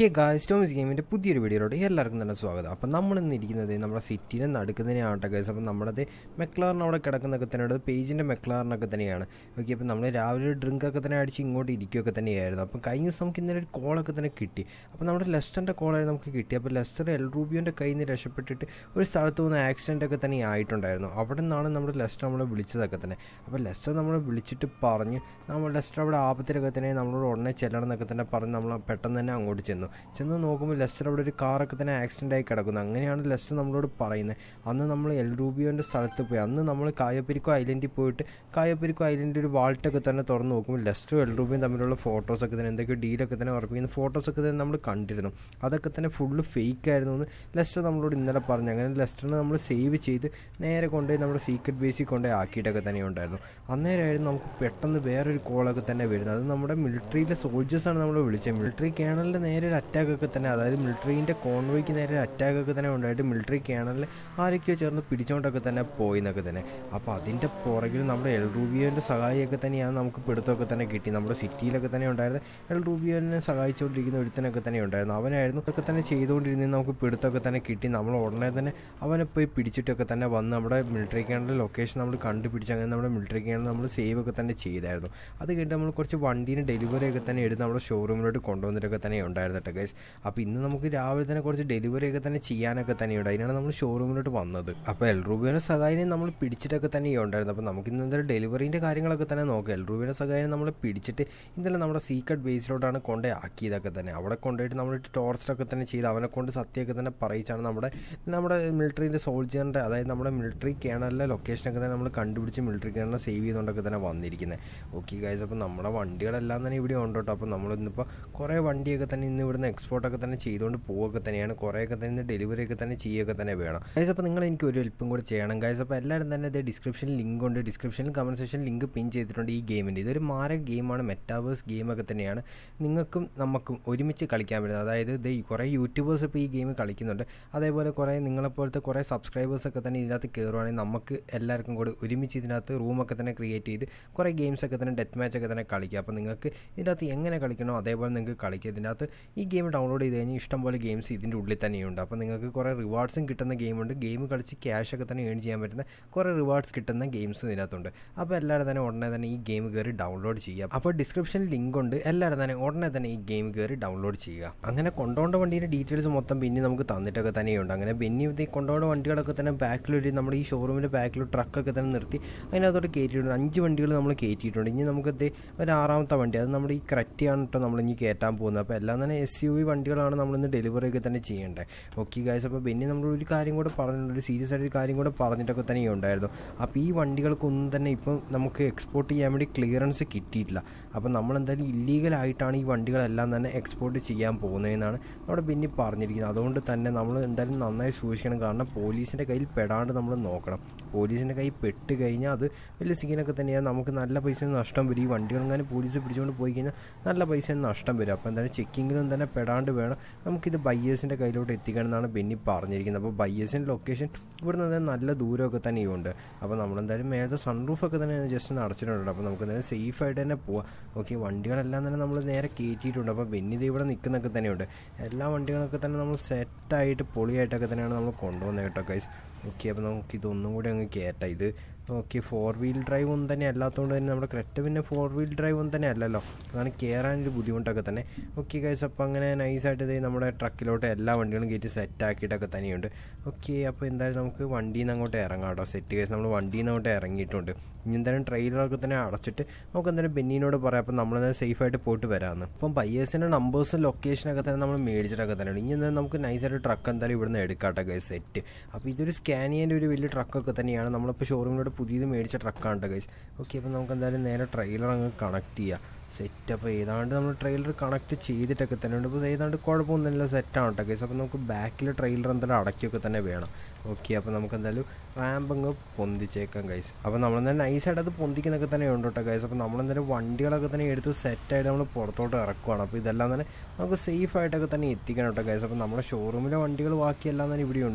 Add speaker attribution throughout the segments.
Speaker 1: hey guys ടോമിസ് ഗെയിമിൻ്റെ പുതിയൊരു വീഡിയോയിലോട്ട് എല്ലാവർക്കും തന്നെ സ്വാഗതം അപ്പം നമ്മൾ ഇന്ന് ഇരിക്കുന്നത് നമ്മുടെ സിറ്റിനെ നടുക്കുന്നതിനാണ് കേട്ടോ ഗൈസ് അപ്പം നമ്മുടെ മെക്ലാറിന് അവിടെ കിടക്കുന്നൊക്കെ തന്നെയാണ് പേജിൻ്റെ മെക്ലാറിനൊക്കെ തന്നെയാണ് ഓക്കെ അപ്പം നമ്മൾ രാവിലെ ഡ്രിങ്ക് ഒക്കെ തന്നെ അടിച്ച് ഇങ്ങോട്ട് ഇരിക്കുകയൊക്കെ തന്നെയായിരുന്നു അപ്പം കഴിഞ്ഞ ദിവസം നമുക്ക് ഇന്നലെ ഒരു കോളൊക്കെ തന്നെ കിട്ടി അപ്പം നമ്മുടെ ലെസ്റ്ററിൻ്റെ കോളായിരുന്നു നമുക്ക് കിട്ടി അപ്പോൾ ലെസ്റ്റർ എൽ റൂബിയോൻ്റെ കയ്യിൽ നിന്ന് രക്ഷപ്പെട്ടിട്ട് ഒരു സ്ഥലത്ത് നിന്ന് ആക്സിഡൻ്റ് ഒക്കെ തന്നെ ആയിട്ടുണ്ടായിരുന്നു അവിടെ നിന്നാണ് നമ്മുടെ ലെസ്റ്റർ നമ്മളെ വിളിച്ചതൊക്കെ തന്നെ അപ്പോൾ ലെസ്റ്റർ നമ്മളെ വിളിച്ചിട്ട് പറഞ്ഞ് നമ്മൾ ലെസ്റ്റർ അവിടെ ആപത്തിലൊക്കെ തന്നെ നമ്മളോട് ഉടനെ ചെല്ലണം എന്നൊക്കെ തന്നെ പറഞ്ഞ് നമ്മൾ പെട്ടെന്ന് തന്നെ അങ്ങോട്ട് ചെന്നു ചെന്ന് നോക്കുമ്പോൾ ലെസ്റ്റർ അവിടെ ഒരു കാറൊക്കെ തന്നെ ആക്സിഡൻ്റ് ആയി കിടക്കുന്നു അങ്ങനെയാണ് ലെസ്റ്റർ നമ്മളോട് പറയുന്നത് അന്ന് നമ്മൾ എൽ റൂബിയോൻ്റെ സ്ഥലത്ത് പോയി അന്ന് നമ്മൾ കായപ്പെരിക്കോ ഐലൻഡിൽ പോയിട്ട് കായപ്പെരിക്കോ ഐലൻഡിൽ ഒരു വാൾട്ടൊക്കെ തന്നെ തുറന്ന് നോക്കുമ്പോൾ ലെസ്റ്ററും എൽ റൂബിയും തമ്മിലുള്ള ഫോട്ടോസൊക്കെ തന്നെ എന്തൊക്കെയോ ഡീലൊക്കെ തന്നെ ഉറപ്പിക്കുന്ന ഫോട്ടോസൊക്കെ തന്നെ നമ്മൾ കണ്ടിരുന്നു അതൊക്കെ തന്നെ ഫുള്ള് ഫേക്ക് ആയിരുന്നു എന്ന് ലെസ്റ്റർ നമ്മളോട് ഇന്നലെ പറഞ്ഞു അങ്ങനെ ലെസ്റ്ററിനെ നമ്മൾ സേവ് ചെയ്ത് നേരെ കൊണ്ടുപോയി നമ്മുടെ സീക്രട്ട് ബേസിൽ കൊണ്ടുപോയി ആക്കിയിട്ടൊക്കെ തന്നെ ഉണ്ടായിരുന്നു അന്നേരമായിരുന്നു നമുക്ക് പെട്ടെന്ന് വേറൊരു കോളൊക്കെ തന്നെ വരുന്നത് അത് നമ്മുടെ മിലിറ്ററിയിലെ സോൾജേഴ്സാണ് നമ്മൾ വിളിച്ചത് മിലിറ്ററി കേണലിൻ്റെ നേരെ ഒരു അറ്റാക്ക് ഒക്കെ തന്നെ അതായത് മിലിറ്ററീൻ്റെ കോൺവോയ്ക്ക് നേരെ ഒരു അറ്റാക്ക് ഒക്കെ തന്നെ ഉണ്ടായിട്ട് മിലിറ്ററി കേണലിൽ ആരൊക്കെയോ ചേർന്ന് പിടിച്ചുകൊണ്ടൊക്കെ തന്നെ പോയി എന്നൊക്കെ തന്നെ അപ്പോൾ അതിൻ്റെ പുറകിൽ നമ്മുടെ എൽ റൂബിയോൻ്റെ സഹായിയൊക്കെ തന്നെയാണ് നമുക്ക് പിടുത്തമൊക്കെ തന്നെ കിട്ടി നമ്മുടെ സിറ്റിയിലൊക്കെ തന്നെ ഉണ്ടായിരുന്ന എൽ റൂബിയോനെ സഹായിച്ചുകൊണ്ടിരിക്കുന്ന ഒരുത്തനൊക്കെ തന്നെ ഉണ്ടായിരുന്നു അവനായിരുന്നു ഇതൊക്കെ തന്നെ ചെയ്തുകൊണ്ടിരുന്നത് നമുക്ക് പിടുത്തമൊക്കെ തന്നെ കിട്ടി നമ്മൾ ഉടനെ തന്നെ അവനെ പോയി പിടിച്ചിട്ടൊക്കെ തന്നെ വന്ന് നമ്മുടെ മിലിറ്ററി കേണലിൻ്റെ ലൊക്കേഷൻ നമ്മൾ കണ്ടുപിടിച്ച് അങ്ങനെ നമ്മുടെ മിലിറ്ററി കേണൽ നമ്മൾ സേവ് ഒക്കെ തന്നെ ചെയ്തായിരുന്നു അത് കഴിഞ്ഞിട്ട് നമ്മൾ കുറച്ച് വണ്ടീനെ ഡെലിവറി ഒക്കെ തന്നെ എടുത്ത് നമ്മുടെ ഷോറൂമിലോട്ട് കൊണ്ടുവന്നിട്ടൊക്കെ തന്നെ ഉണ്ടായിരുന്നു കേട്ടോ ഗൈസ് അപ്പോൾ ഇന്ന് നമുക്ക് രാവിലെ തന്നെ കുറച്ച് ഡെലിവറി ഒക്കെ തന്നെ ചെയ്യാനൊക്കെ തന്നെയുണ്ട് അതിനാണ് നമ്മൾ ഷോറൂമിലോട്ട് വന്നത് അപ്പോൾ എൽ റൂബിയുടെ സഹായം നമ്മൾ പിടിച്ചിട്ടൊക്കെ തന്നെ ഉണ്ടായിരുന്നു അപ്പോൾ നമുക്ക് ഇന്ന് എന്തായാലും ഡെലിവറീൻ്റെ കാര്യങ്ങളൊക്കെ തന്നെ നോക്കാം എൽ റൂബിയുടെ സഹായം നമ്മൾ പിടിച്ചിട്ട് ഇന്നലെ നമ്മുടെ സീക്രട്ട് ബേസിലോട്ടാണ് കൊണ്ടേ ആക്കിയതൊക്കെ തന്നെ അവിടെ കൊണ്ടുപോയിട്ട് നമ്മൾ ടോർച്ചറൊക്കെ തന്നെ ചെയ്ത് അവനെ കൊണ്ട് സത്യമൊക്കെ തന്നെ പറയിച്ചാണ് നമ്മുടെ നമ്മുടെ മിലിറ്ററിൻ്റെ സോൾജറിൻ്റെ അതായത് നമ്മുടെ മിലിറ്ററി കേണലിലെ ലൊക്കേഷനൊക്കെ തന്നെ നമ്മൾ കണ്ടുപിടിച്ച് മിലിറ്ററി കേണലിനെ സേവ് ചെയ്തുകൊണ്ടൊക്കെ തന്നെ വന്നിരിക്കുന്നത് ഓക്കെ ഗൈസ് അപ്പോൾ നമ്മുടെ വണ്ടികളെല്ലാം തന്നെ ഇവിടെ ഉണ്ട് കേട്ടോ അപ്പോൾ നമ്മൾ ഇന്നിപ്പോൾ കുറേ വണ്ടിയൊക്കെ തന്നെ ഇന്ന് ഇവിടുന്ന് എക്സ്പോർട്ടൊക്കെ തന്നെ ചെയ്തുകൊണ്ട് പോവുകയൊക്കെ തന്നെയാണ് കുറേയൊക്കെ തന്നെ ഇന്ന് ഡെലിവറി ഒക്കെ തന്നെ ചെയ്യുകയൊക്കെ തന്നെ വേണം ഗൈസ് അപ്പോൾ നിങ്ങൾ എനിക്ക് ഒരു ഹെൽപ്പും കൂടി ചെയ്യണം ഗൈസ് അപ്പോൾ എല്ലാവരും തന്നെ ഇത് ഡിസ്ക്രിപ്ഷനിൽ ലിങ്ക് ഉണ്ട് ഡിസ്ക്രിപ്ഷനിൽ കമൻറ്റ് സെക്ഷനിൽ ലിങ്ക് പിൻ ചെയ്തിട്ടുണ്ട് ഈ ഗെയിമിൻ്റെ ഇതൊരു മാരക ഗെയിമാണ് മെറ്റാവേഴ്സ് ഗെയിമൊക്കെ തന്നെയാണ് നിങ്ങൾക്കും നമുക്കും ഒരുമിച്ച് കളിക്കാൻ പറ്റുന്നത് അതായത് ഇത് കുറേ യൂട്യൂബേഴ്സ് ഇപ്പോൾ ഈ ഗെയിം കളിക്കുന്നുണ്ട് അതേപോലെ കുറേ നിങ്ങളെപ്പോലത്തെ കുറേ സബ്സ്ക്രൈബേഴ്സൊക്കെ തന്നെ ഇതിനകത്ത് കയറുവാണെങ്കിൽ നമുക്ക് എല്ലാവർക്കും കൂടി ഒരുമിച്ച് ഇതിനകത്ത് റൂമൊക്കെ തന്നെ ക്രിയേറ്റ് ചെയ്ത് കുറേ ഗെയിംസൊക്കെ തന്നെ ഡെത്ത് മാച്ചൊക്കെ തന്നെ കളിക്കുക അപ്പോൾ നിങ്ങൾക്ക് ഇതിനകത്ത് എങ്ങനെ കളിക്കണോ അതേപോലെ നിങ്ങൾക്ക് കളിക്കുക ഇതിനകത്ത് ഈ ഗെയിം ഡൗൺലോഡ് ചെയ്ത് കഴിഞ്ഞാൽ ഇഷ്ടംപോലെ ഗെയിംസ് ഇതിൻ്റെ ഉള്ളിൽ തന്നെയുണ്ട് അപ്പോൾ നിങ്ങൾക്ക് കുറേ റിവാർഡ്സും കിട്ടുന്ന ഗെയിമുണ്ട് ഗെയിം കളിച്ച് ക്യാഷൊക്കെ തന്നെ ഏൺ ചെയ്യാൻ പറ്റുന്ന കുറേ റിവാർഡ്സ് കിട്ടുന്ന ഗെയിംസും ഇതിനകത്തുണ്ട് അപ്പോൾ എല്ലാവരും തന്നെ ഉടനെ തന്നെ ഈ ഗെയിം കയറി ഡൗൺലോഡ് ചെയ്യുക അപ്പോൾ ഡിസ്ക്രിപ്ഷനിൽ ലിങ്ക് ഉണ്ട് എല്ലാവരും തന്നെ ഉടനെ തന്നെ ഈ ഗെയിം കയറി ഡൗൺലോഡ് ചെയ്യുക അങ്ങനെ കൊണ്ടുപോകേണ്ട വണ്ടീൻ്റെ ഡീറ്റെയിൽസ് മൊത്തം പിന്നെ നമുക്ക് തന്നിട്ടൊക്കെ തന്നെയുണ്ട് അങ്ങനെ ബെന്നി ഇത് കൊണ്ടുപോകുന്ന വണ്ടികളൊക്കെ തന്നെ ബാക്കിലൊരു നമ്മുടെ ഈ ഷോറൂമിൻ്റെ ബാക്കിൽ ട്രക്കൊക്കെ തന്നെ നിർത്തി അതിനകത്തോട്ട് കയറ്റിയിട്ടുണ്ട് അഞ്ച് വണ്ടികൾ നമ്മൾ കയറ്റിയിട്ടുണ്ട് ഇനി നമുക്കത് ഒരു ആറാമത്തെ വണ്ടി അത് നമ്മുടെ ഈ ക്രറ്റിയാണ് കേട്ടോ നമ്മൾ ഇനി കയറ്റാൻ പോകുന്നത് അപ്പോൾ എല്ലാം തന്നെ എസ് യു വി വണ്ടികളാണ് നമ്മളിന്ന് ഡെലിവറി ഒക്കെ തന്നെ ചെയ്യേണ്ടത് ഓക്കെ ഗായ്സ് അപ്പോൾ ബെന്നി നമ്മൾ ഒരു കാര്യം കൂടെ പറഞ്ഞിട്ടുണ്ട് ഒരു സീരിയസ് ആയിട്ട് ഒരു കാര്യം കൂടെ പറഞ്ഞിട്ടൊക്കെ തന്നെ ഉണ്ടായിരുന്നു അപ്പോൾ ഈ വണ്ടികൾക്കൊന്നും തന്നെ ഇപ്പം നമുക്ക് എക്സ്പോർട്ട് ചെയ്യാൻ വേണ്ടി ക്ലിയറൻസ് കിട്ടിയിട്ടില്ല അപ്പോൾ നമ്മൾ എന്തായാലും ഇല്ലീഗലായിട്ടാണ് ഈ വണ്ടികളെല്ലാം തന്നെ എക്സ്പോർട്ട് ചെയ്യാൻ പോകുന്നതെന്നാണ് നമ്മുടെ ബെന്നി പറഞ്ഞിരിക്കുന്നത് അതുകൊണ്ട് തന്നെ നമ്മൾ എന്തായാലും നന്നായി സൂക്ഷിക്കണം കാരണം പോലീസിൻ്റെ കയ്യിൽ പെടാണ്ട് നമ്മൾ നോക്കണം പോലീസിൻ്റെ കയ്യിൽ പെട്ട് കഴിഞ്ഞാൽ അത് വലിയ സീനൊക്കെ തന്നെയാണ് നമുക്ക് നല്ല പൈസ നഷ്ടം വരും ഈ വണ്ടികളെങ്ങാനും പോലീസ് പിടിച്ചുകൊണ്ട് പോയി കഴിഞ്ഞാൽ നല്ല പൈസ നഷ്ടം വരും അപ്പോൾ എന്തായാലും ചെക്കിങ്ങിലും തന്നെ പെടാണ്ട് വേണം നമുക്കിത് ബയ്യേഴ്സിൻ്റെ കയ്യിലോട്ട് എത്തിക്കണം എന്നാണ് ബെന്നി പറഞ്ഞിരിക്കുന്നത് അപ്പോൾ ബയ്യേഴ്സിൻ്റെ ലൊക്കേഷൻ ഇവിടെ നിന്ന് നല്ല ദൂരമൊക്കെ തന്നെയുണ്ട് അപ്പോൾ നമ്മളെന്തായാലും മേലത്തെ സൺറൂഫൊക്കെ തന്നെ ജസ്റ്റ് ഒന്ന് അടച്ചിട്ടുണ്ട് അപ്പോൾ നമുക്ക് എന്തായാലും സേഫായിട്ട് തന്നെ പോവാം ഓക്കെ വണ്ടികളെല്ലാം തന്നെ നമ്മൾ നേരെ കയറ്റിയിട്ടുണ്ട് അപ്പോൾ ബെന്നി ഇത് ഇവിടെ നിൽക്കുന്നൊക്കെ തന്നെയുണ്ട് എല്ലാ വണ്ടികളൊക്കെ തന്നെ നമ്മൾ സെറ്റായിട്ട് പൊളിയായിട്ടൊക്കെ തന്നെയാണ് നമ്മൾ കൊണ്ടുവന്നത് കേട്ടോ ഗൈസ് ഓക്കെ അപ്പോൾ നമുക്ക് ഇതൊന്നും കൂടി അങ്ങ് കയറ്റാം ഇത് ഓക്കെ ഫോർ വീൽ ഡ്രൈവ് ഒന്നും തന്നെ അല്ലാത്തതുകൊണ്ട് തന്നെ നമ്മുടെ ക്രെറ്റ പിന്നെ ഫോർ വീൽ ഡ്രൈവ് ഒന്നും തന്നെ അല്ലല്ലോ അതാണ് കയറാനൊരു ബുദ്ധിമുട്ടൊക്കെ തന്നെ ഓക്കെ ഗൈസ് അപ്പോൾ അങ്ങനെ നൈസായിട്ട് ഇത് നമ്മുടെ ട്രക്കിലോട്ട് എല്ലാ വണ്ടികളും കയറ്റി സെറ്റ് ആക്കിയിട്ടൊക്കെ തന്നെയുണ്ട് ഓക്കെ അപ്പോൾ എന്തായാലും നമുക്ക് വണ്ടിയിൽ നിന്ന് അങ്ങോട്ട് ഇറങ്ങാം കേട്ടോ സെറ്റ് കേസ് നമ്മൾ വണ്ടിയിൽ നിന്ന് അങ്ങോട്ട് ഇറങ്ങിയിട്ടുണ്ട് ഇനി എന്തായാലും ട്രെയിലറൊക്കെ തന്നെ അടച്ചിട്ട് നമുക്ക് എന്തായാലും ബെന്നീനോട് പറയാം അപ്പോൾ നമ്മളെന്തായാലും സേഫായിട്ട് പോയിട്ട് വരാമെന്ന് അപ്പം ബയ്യേഴ്സിൻ്റെ നമ്പേഴ്സും ലൊക്കേഷനൊക്കെ തന്നെ നമ്മൾ മേടിച്ചിട്ടൊക്കെ തന്നെ ഇനി എന്തായാലും നമുക്ക് നൈസായിട്ട് ട്രക്ക് എന്തായാലും ഇവിടുന്ന് എടുക്കാട്ടെ ഗൈസ് സെറ്റ് അപ്പോൾ ഇതൊരു സ്കാനിയൻ്റെ ഒരു വലിയ ട്രക്കൊക്കെ തന്നെയാണ് നമ്മളിപ്പോൾ ഷോറൂമിലോട്ട് പുതിയത് മേടിച്ച ട്രക്കാണ് ഗൈസ് ഓക്കെ അപ്പോൾ നമുക്ക് എന്തായാലും നേരെ ട്രെയിലർ അങ്ങ് കണക്ട് ചെയ്യാം സെറ്റ് അപ്പോൾ ഏതാണ്ട് നമ്മൾ ട്രെയിലർ കണക്ട് ചെയ്തിട്ടൊക്കെ തന്നെ ഉണ്ട് ഇപ്പോൾ ഏതാണ്ട് കുഴപ്പമൊന്നുമില്ല സെറ്റാണ് കേട്ടോ ഗൈസ് അപ്പോൾ നമുക്ക് ബാക്കിൽ ട്രെയിലർ എന്തായാലും അടക്കിയൊക്കെ തന്നെ വേണം ഓക്കെ അപ്പോൾ നമുക്ക് എന്തായാലും റാമ്പ് അങ്ങ് പൊന്തിച്ചേക്കാം ഗൈസ് അപ്പോൾ നമ്മളെന്തായാലും നൈസായിട്ട് അത് പൊന്തിക്കുന്നൊക്കെ തന്നെ ഉണ്ട് കേട്ടോ ഗൈസ് അപ്പോൾ നമ്മളെന്തായാലും വണ്ടികളൊക്കെ തന്നെ എടുത്ത് സെറ്റായിട്ട് നമ്മൾ പുറത്തോട്ട് ഇറക്കുവാണ് അപ്പോൾ ഇതെല്ലാം തന്നെ നമുക്ക് സേഫ് ആയിട്ടൊക്കെ തന്നെ എത്തിക്കണം കേട്ടോ ഗൈസ് അപ്പോൾ നമ്മുടെ ഷോറൂമിലെ വണ്ടികൾ ബാക്കിയെല്ലാം തന്നെ ഇവിടെയുണ്ട്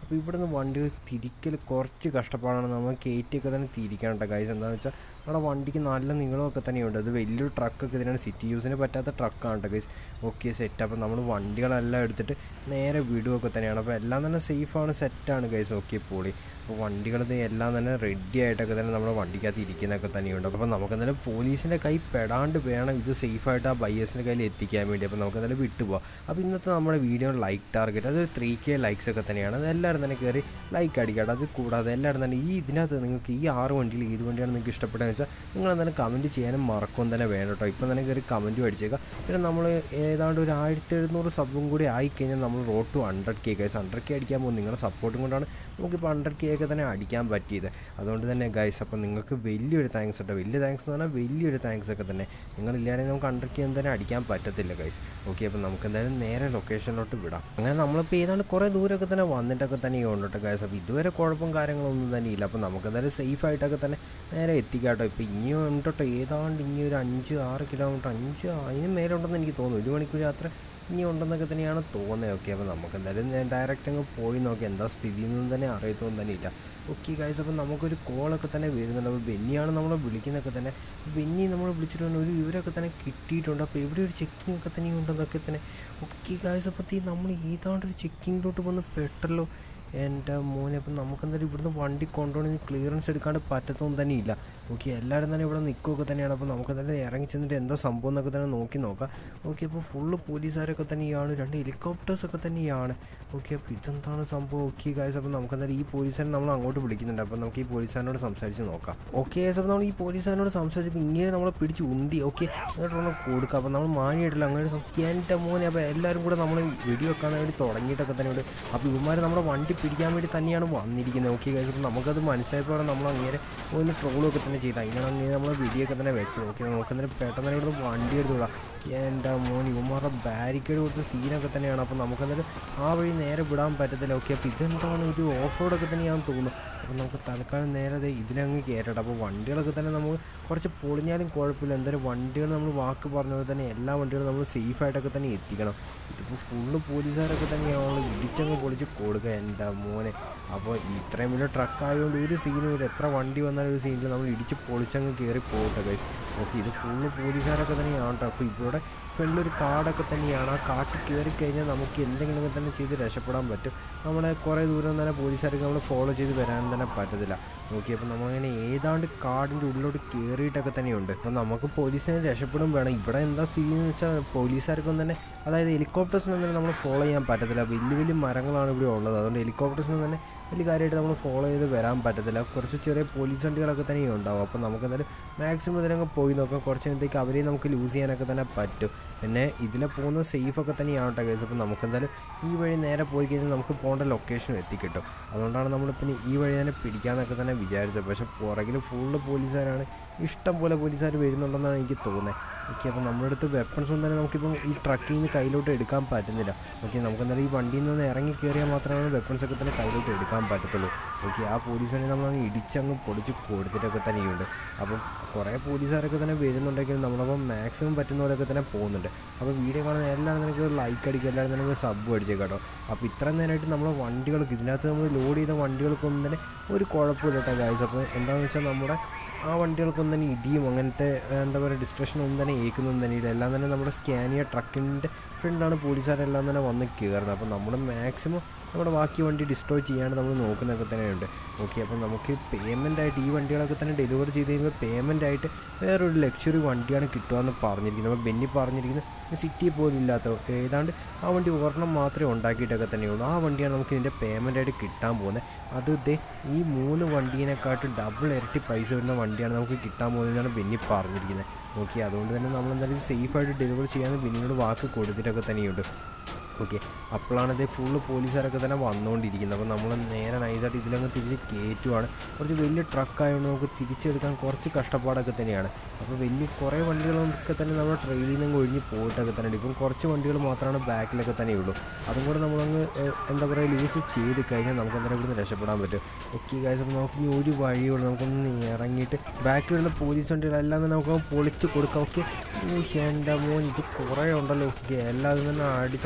Speaker 1: അപ്പോൾ ഇവിടുന്ന് വണ്ടികൾ തിരിക്കൽ കുറച്ച് കഷ്ടപ്പാടാണ് നമ്മൾ കയറ്റിയൊക്കെ തന്നെ തിരിക്കണം കേട്ടോ ഗൈസ് എന്താണെന്ന് വെച്ചാൽ നമ്മുടെ വണ്ടിക്ക് നല്ല നീളമൊക്കെ തന്നെയുണ്ട് അത് വലിയൊരു ട്രക്കൊക്കെ ഇതിനാണ് സിറ്റി യൂസിന് പറ്റാത്ത ട്രക്കാണ് കേട്ടോ ഗൈസ് ഓക്കെ സെറ്റ് അപ്പോൾ നമ്മൾ വണ്ടികളെല്ലാം എടുത്തിട്ട് നേരെ വിടുകയൊക്കെ തന്നെയാണ് അപ്പോൾ എല്ലാം തന്നെ സേഫാണ് സെറ്റാണ് ഗൈസ് ഓക്കെ പൊളി അപ്പോൾ വണ്ടികളത് എല്ലാം തന്നെ റെഡി ആയിട്ടൊക്കെ തന്നെ നമ്മുടെ വണ്ടിക്കകത്ത് ഇരിക്കുന്നതൊക്കെ തന്നെയുണ്ട് അപ്പോൾ നമുക്ക് എന്തായാലും പോലീസിൻ്റെ കൈ പെടാണ്ട് വേണം ഇത് സേഫായിട്ട് ആ ബയ്യേഴ്സിൻ്റെ കയ്യിൽ എത്തിക്കാൻ വേണ്ടി അപ്പോൾ നമുക്ക് എന്തായാലും വിട്ടുപോകാം അപ്പോൾ ഇന്നത്തെ നമ്മുടെ വീഡിയോ ലൈക്ക് ടാർഗറ്റ് അത് ത്രീ കെ ലൈക്സ് ഒക്കെ തന്നെയാണ് അത് എല്ലാവരും തന്നെ കയറി ലൈക്ക് അടിക്കട്ടെ അത് കൂടാതെ എല്ലാവരും തന്നെ ഈ ഇതിനകത്ത് നിങ്ങൾക്ക് ഈ ആറ് വണ്ടിയിൽ ഏത് വണ്ടിയാണ് നിങ്ങൾക്ക് ഇഷ്ടപ്പെട്ടതെന്ന് വെച്ചാൽ നിങ്ങൾ എന്തായാലും കമൻറ്റ് ചെയ്യാനും മറക്കും തന്നെ വേണം കേട്ടോ ഇപ്പം തന്നെ കയറി കമൻറ്റ് അടിച്ചേക്കാം പിന്നെ നമ്മൾ ഏതാണ്ട് ഒരു ആയിരത്തി എഴുന്നൂറ് സബും കൂടി ആയിക്കഴിഞ്ഞാൽ നമ്മൾ road to hundred K guys hundred K അടിക്കാൻ പോകും നിങ്ങളുടെ സപ്പോർട്ടും കൊണ്ടാണ് നമുക്കിപ്പോൾ ഹൺഡ്രഡ് കെ ഒക്കെ തന്നെ അടിക്കാൻ പറ്റിയത് അതുകൊണ്ട് തന്നെ ഗൈസ് അപ്പോൾ നിങ്ങൾക്ക് വലിയൊരു താങ്ക്സ് കേട്ടോ വലിയ താങ്ക്സ് എന്ന് പറഞ്ഞാൽ വലിയൊരു താങ്ക്സ് ഒക്കെ തന്നെ നിങ്ങളില്ലാണെങ്കിൽ നമുക്ക് ഹൺഡ്രഡ് കെ എന്തായാലും അടിക്കാൻ പറ്റത്തില്ല ഗൈസ് ഓക്കെ അപ്പോൾ നമുക്ക് എന്തായാലും നേരെ ലൊക്കേഷനിലോട്ട് വിടാം അങ്ങനെ നമ്മളിപ്പോൾ ഏതാണ്ട് കുറേ ദൂരമൊക്കെ തന്നെ വന്നിട്ടൊക്കെ തന്നെ ഉണ്ട് കേട്ടോ ഗൈസ് അപ്പോൾ ഇതുവരെ കുഴപ്പം കാര്യങ്ങളൊന്നും തന്നെ ഇല്ല അപ്പോൾ നമുക്ക് എന്തായാലും സേഫ് ആയിട്ടൊക്കെ തന്നെ നേരെ എത്തിക്കാം കേട്ടോ ഇപ്പോൾ ഇനിയും ഉണ്ട് കേട്ടോ ഏതാണ്ട് ഇനി ഒരു അഞ്ച് ആറ് കിലോമീറ്റർ അഞ്ച് അതിന് മേലുണ്ടെന്ന് എനിക്ക് തോന്നുന്നു ഒരു മണിക്കൂർ യാത്ര ഇനി ഉണ്ടെന്നൊക്കെ തന്നെയാണ് തോന്നുന്നത് ഓക്കെ അപ്പോൾ നമുക്ക് എന്തായാലും ഞാൻ ഡയറക്റ്റ് അങ്ങ് പോയി നോക്കി എന്താ സ്ഥിതി എന്നൊന്നും തന്നെ അറിയത്തൊന്നും തന്നെ ഇല്ല ഓക്കെ ഗൈസ് അപ്പോൾ നമുക്കൊരു കോളൊക്കെ തന്നെ വരുന്നുണ്ട് അപ്പോൾ ബെന്നിയാണ് നമ്മളെ വിളിക്കുന്നതൊക്കെ തന്നെ ബെന്നി നമ്മൾ വിളിച്ചിട്ടുണ്ട് ഒരു വിവരമൊക്കെ തന്നെ കിട്ടിയിട്ടുണ്ട് അപ്പോൾ ഇവിടെ ഒരു ചെക്കിംഗ് ഒക്കെ തന്നെ ഉണ്ടെന്നൊക്കെ തന്നെ ഓക്കെ ഗൈസ് അപ്പോൾ തീ നമ്മൾ ഏതാണ്ട് ഒരു ചെക്കിങ്ങിലോട്ട് വന്ന് പെട്ടല്ലോ എൻ്റെ മോനെ അപ്പം നമുക്ക് എന്തായാലും ഇവിടുന്ന് വണ്ടി കൊണ്ടുപോകണമെങ്കിൽ ക്ലിയറൻസ് എടുക്കാണ്ട് പറ്റത്തൊന്നും തന്നെ ഇല്ല ഓക്കെ എല്ലാവരും തന്നെ ഇവിടെ നിൽക്കുകയൊക്കെ തന്നെയാണ് അപ്പോൾ നമുക്ക് എന്തായാലും ഇറങ്ങി ചെന്നിട്ട് എന്താ സംഭവം എന്നൊക്കെ തന്നെ നോക്കി നോക്കാം ഓക്കെ അപ്പോൾ ഫുള്ള് പോലീസുകാരൊക്കെ തന്നെയാണ് രണ്ട് ഹെലികോപ്റ്റേഴ്സ് ഒക്കെ തന്നെയാണ് ഓക്കെ അപ്പോൾ ഇതെന്താണ് സംഭവം ഓക്കെ ഗായ്സ് അപ്പോൾ നമുക്ക് എന്തായാലും ഈ പോലീസുകാരൻ നമ്മൾ അങ്ങോട്ട് വിളിക്കുന്നുണ്ട് അപ്പോൾ നമുക്ക് ഈ പോലീസുകാരനോട് സംസാരിച്ച് നോക്കാം ഓക്കെ ഗായ്സ് അപ്പോൾ നമ്മൾ ഈ പോലീസുകാരനോട് സംസാരിച്ചപ്പോൾ ഇങ്ങനെ നമ്മളെ പിടിച്ച് ഉന്തി ഓക്കെ എന്നിട്ടൊന്ന് കൊടുക്കുക അപ്പോൾ നമ്മൾ മാനിയായിട്ടില്ല അങ്ങനെ സംസാരിക്കുക എൻ്റെ മോനെ അപ്പോൾ എല്ലാവരും കൂടെ നമ്മൾ വെടി വെക്കാൻ വേണ്ടി തുടങ്ങിയിട്ടൊക്കെ തന്നെയുണ്ട് അപ്പോൾ ഇവന്മാർ നമ്മുടെ വണ്ടി പിടിക്കാൻ വേണ്ടി തന്നെയാണ് വന്നിരിക്കുന്നത് ഓക്കെ ഗൈസ് അപ്പോൾ നമുക്കത് മനസ്സിലായപ്പോൾ നമ്മൾ അങ്ങനെ ഒന്ന് ട്രോളൊക്കെ തന്നെ ചെയ്ത് അതിനാണ് അങ്ങനെ നമ്മൾ വെടിയൊക്കെ തന്നെ വെച്ചത് ഓക്കെ നമുക്ക് തന്നെ പെട്ടെന്ന് തന്നെ ഇവിടുന്ന് വണ്ടി എടുത്ത് വിടാം എൻ്റെ മോൻ ഇവന്മാരുടെ ബാരിക്കേഡ് കൊടുത്ത സീനൊക്കെ തന്നെയാണ് അപ്പോൾ നമുക്കതിൽ ആ വഴി നേരെ വിടാൻ പറ്റത്തില്ല ഓക്കെ അപ്പോൾ ഇതെന്താണ് ഒരു ഓഫ് റോഡൊക്കെ തന്നെയാണെന്ന് തോന്നുന്നു അപ്പോൾ നമുക്ക് തൽക്കാലം നേരെ ദേ ഇതിലങ്ങ് കയറട്ടെ അപ്പോൾ വണ്ടികളൊക്കെ തന്നെ നമ്മൾ കുറച്ച് പൊളിഞ്ഞാലും കുഴപ്പമില്ല എന്തായാലും വണ്ടികൾ നമ്മൾ വാക്ക് പറഞ്ഞ പോലെ തന്നെ എല്ലാ വണ്ടികളും നമ്മൾ സേഫായിട്ടൊക്കെ തന്നെ എത്തിക്കണം ഇതിപ്പോൾ ഫുള്ള് പോലീസുകാരൊക്കെ തന്നെയാണ് ഇടിച്ചങ്ങ് പൊളിച്ച് കൊടുക്കുക എൻ്റെ മോനെ അപ്പോൾ ഇത്രയും വലിയ ട്രക്ക് ആയതുകൊണ്ട് ഒരു സീനും ഒരു എത്ര വണ്ടി വന്നാലും ഒരു സീനിൽ നമ്മൾ ഇടിച്ച് പൊളിച്ചങ്ങ് കയറി പോകട്ടെ ഗൈസ് ഓക്കെ ഇത് ഫുള്ള് പോലീസുകാരൊക്കെ തന്നെയാണ് കേട്ടോ അപ്പോൾ ഇവിടെ ഫ്രണ്ടിലൊരു കാടൊക്കെ തന്നെയാണ് ആ കാട്ടിൽ കയറി കഴിഞ്ഞാൽ നമുക്ക് എന്തെങ്കിലുമൊക്കെ തന്നെ ചെയ്ത് രക്ഷപ്പെടാൻ പറ്റും നമ്മളെ കുറേ ദൂരം തന്നെ പോലീസുകാർക്ക് നമ്മൾ ഫോളോ ചെയ്ത് വരാൻ തന്നെ പറ്റത്തില്ല ഓക്കെ അപ്പോൾ നമ്മളങ്ങനെ ഏതാണ്ട് കാടിൻ്റെ ഉള്ളിലോട്ട് കയറിയിട്ടൊക്കെ തന്നെയുണ്ട് അപ്പോൾ നമുക്ക് പോലീസിനെ രക്ഷപ്പെടും വേണം ഇവിടെ എന്താ സ്ഥിതി എന്ന് വെച്ചാൽ പോലീസുകാർക്കൊന്നും തന്നെ അതായത് ഹെലികോപ്റ്റേഴ്സിനൊന്നും തന്നെ നമ്മൾ ഫോളോ ചെയ്യാൻ പറ്റത്തില്ല വലിയ വലിയ മരങ്ങളാണ് ഇവിടെ ഉള്ളത് അതുകൊണ്ട് ഹെലികോപ്റ്റേഴ്സിനൊന്നും തന്നെ വലിയ കാര്യമായിട്ട് നമ്മൾ ഫോളോ ചെയ്ത് വരാൻ പറ്റത്തില്ല കുറച്ച് ചെറിയ പോലീസ് വണ്ടികളൊക്കെ തന്നെ ഉണ്ടാവും അപ്പോൾ നമുക്ക് എന്തായാലും മാക്സിമം ഇതിനങ്ങ് പോയി നോക്കാം കുറച്ച് നേരത്തേക്ക് അവരെയും നമുക്ക് ലൂസ് ചെയ്യാനൊക്കെ തന്നെ പറ്റും പിന്നെ ഇതിലെ പോകുന്നത് സേഫൊക്കെ തന്നെയാണ് കേട്ടോ കേസ് അപ്പോൾ നമുക്ക് എന്തായാലും ഈ വഴി നേരെ പോയി കഴിഞ്ഞാൽ നമുക്ക് പോകേണ്ട ലൊക്കേഷൻ എത്തിക്കിട്ടും അതുകൊണ്ടാണ് നമ്മളിപ്പോൾ ഈ വഴി തന്നെ പിടിക്കാമെന്നൊക്കെ തന്നെ വിചാരിച്ചത് പക്ഷേ പുറകിൽ ഫുള്ള് പോലീസുകാരാണ് ഇഷ്ടം പോലെ പോലീസുകാർ വരുന്നുണ്ടെന്നാണ് എനിക്ക് തോന്നുന്നത് ഓക്കെ അപ്പോൾ നമ്മുടെ അടുത്ത് വെപ്പൺസ് ഒന്നും തന്നെ നമുക്കിപ്പം ഈ ട്രക്കിൽ നിന്ന് കയ്യിലോട്ട് എടുക്കാൻ പറ്റുന്നില്ല ഓക്കെ നമുക്ക് എന്തായാലും ഈ വണ്ടിയിൽ നിന്ന് ഇറങ്ങി കയറിയാൽ മാത്രമാണ് വെപ്പൺസ് ഒക്കെ തന്നെ കയ്യിലോട്ട് എടുക്കാൻ പറ്റത്തുള്ളൂ ഓക്കെ ആ പോലീസിനെ നമ്മൾ അങ്ങ് ഇടിച്ചങ്ങ് പൊളിച്ച് കൊടുത്തിട്ടൊക്കെ തന്നെയുണ്ട് അപ്പം കുറേ പോലീസുകാരൊക്കെ തന്നെ വരുന്നുണ്ടെങ്കിലും നമ്മളപ്പം മാക്സിമം പറ്റുന്ന പോലെയൊക്കെ തന്നെ പോകുന്നുണ്ട് അപ്പോൾ വീഡിയോ കാണുന്ന എല്ലാവരും നിനക്ക് ലൈക്ക് അടിക്കുക എല്ലാവരും നിനക്ക് സബ് അടിച്ചേക്കാട്ടോ അപ്പോൾ ഇത്ര നേരമായിട്ട് നമ്മളെ വണ്ടികൾക്ക് ഇതിനകത്ത് നമ്മൾ ലോഡ് ചെയ്ത വണ്ടികൾക്കൊന്നും തന്നെ ഒരു കുഴപ്പമില്ല കേട്ടോ ഗായ്സ് അപ്പോൾ എന്താണെന്ന് വെച്ചാൽ നമ്മുടെ ആ വണ്ടികൾക്കൊന്നും തന്നെ ഇടിയും അങ്ങനത്തെ എന്താ പറയുക ഡിസ്ട്രക്ഷൻ ഒന്നും തന്നെ ഏൽക്കുന്നൊന്നും തന്നെ ഇല്ല എല്ലാം തന്നെ നമ്മുടെ സ്കാനിയ ട്രക്കിൻ്റെ ഫ്രണ്ടാണ് പോലീസുകാരെല്ലാം തന്നെ വന്ന് കയറുന്നത് അപ്പോൾ നമ്മൾ മാക്സിമം നമ്മുടെ ബാക്കി വണ്ടി ഡിസ്ട്രോയ് ചെയ്യാണ്ട് നമ്മൾ നോക്കുന്നതൊക്കെ തന്നെയുണ്ട് ഓക്കെ അപ്പോൾ നമുക്ക് പേയ്മെൻ്റ് ആയിട്ട് ഈ വണ്ടികളൊക്കെ തന്നെ ഡെലിവറി ചെയ്ത് കഴിയുമ്പോൾ പേയ്മെൻ്റ് ആയിട്ട് വേറൊരു ലക്ഷറി വണ്ടിയാണ് കിട്ടുകയെന്ന് പറഞ്ഞിരിക്കുന്നത് അപ്പോൾ ബെന്നി പറഞ്ഞിരിക്കുന്നത് സിറ്റി പോലും ഇല്ലാത്ത ഏതാണ്ട് ആ വണ്ടി ഒരെണ്ണം മാത്രമേ ഉണ്ടാക്കിയിട്ടൊക്കെ തന്നെയുള്ളൂ ആ വണ്ടിയാണ് നമുക്ക് ഇതിൻ്റെ പേയ്മെൻ്റ് ആയിട്ട് കിട്ടാൻ പോകുന്നത് അത് ദേ ഈ മൂന്ന് വണ്ടീനെക്കാട്ടും ഡബിൾ ഇരട്ടി പൈസ വരുന്ന വണ്ടിയാണ് നമുക്ക് കിട്ടാൻ പോകുന്നതെന്നാണ് ബെന്നി പറഞ്ഞിരിക്കുന്നത് ഓക്കെ അതുകൊണ്ട് തന്നെ നമ്മൾ എന്തായാലും സേഫായിട്ട് ഡെലിവറി ചെയ്യാമെന്ന് ബെന്നിനോട് വാക്ക് കൊടുത്തിട്ടൊക്കെ തന്നെയുണ്ട് ഓക്കെ അപ്പോഴാണ് ഇത് ഫുള്ള് പോലീസുകാരൊക്കെ തന്നെ വന്നുകൊണ്ടിരിക്കുന്നത് അപ്പോൾ നമ്മൾ നേരെ നൈസായിട്ട് ഇതിലങ്ങ് തിരിച്ച് കയറ്റുവാണ് കുറച്ച് വലിയ ട്രക്കായതുകൊണ്ട് നമുക്ക് തിരിച്ചെടുക്കാൻ കുറച്ച് കഷ്ടപ്പാടൊക്കെ തന്നെയാണ് അപ്പോൾ വലിയ കുറേ വണ്ടികളൊക്കെ തന്നെ നമ്മൾ ട്രെയിനിൽ നിന്ന് ഒഴിഞ്ഞ് പോയിട്ടൊക്കെ തന്നെ ഇപ്പം കുറച്ച് വണ്ടികൾ മാത്രമാണ് ബാക്കിലൊക്കെ തന്നെ ഉള്ളൂ അതും കൂടെ നമ്മളങ്ങ് ഏഹ്, എന്താ പറയുക ലൂസ് ചെയ്ത് കഴിഞ്ഞാൽ നമുക്ക് എന്തായാലും ഇവിടുന്ന് രക്ഷപ്പെടാൻ പറ്റും ഓക്കെ ഗൈസ് അപ്പോൾ നമുക്ക് ഇനി ഒരു വഴിയുള്ളൂ നമുക്കൊന്ന് ഇറങ്ങിയിട്ട് ബാക്കിൽ വരുന്ന പോലീസ് വണ്ടികളെല്ലാം തന്നെ നമുക്ക് പൊളിച്ച് കൊടുക്കാം ഓക്കെ എൻ്റെ മോൻ ഇത് കുറേ ഉണ്ടല്ലോ ഓക്കെ എല്ലാതും തന്നെ അടിച്ചങ്ങ് കൊടുക്കാം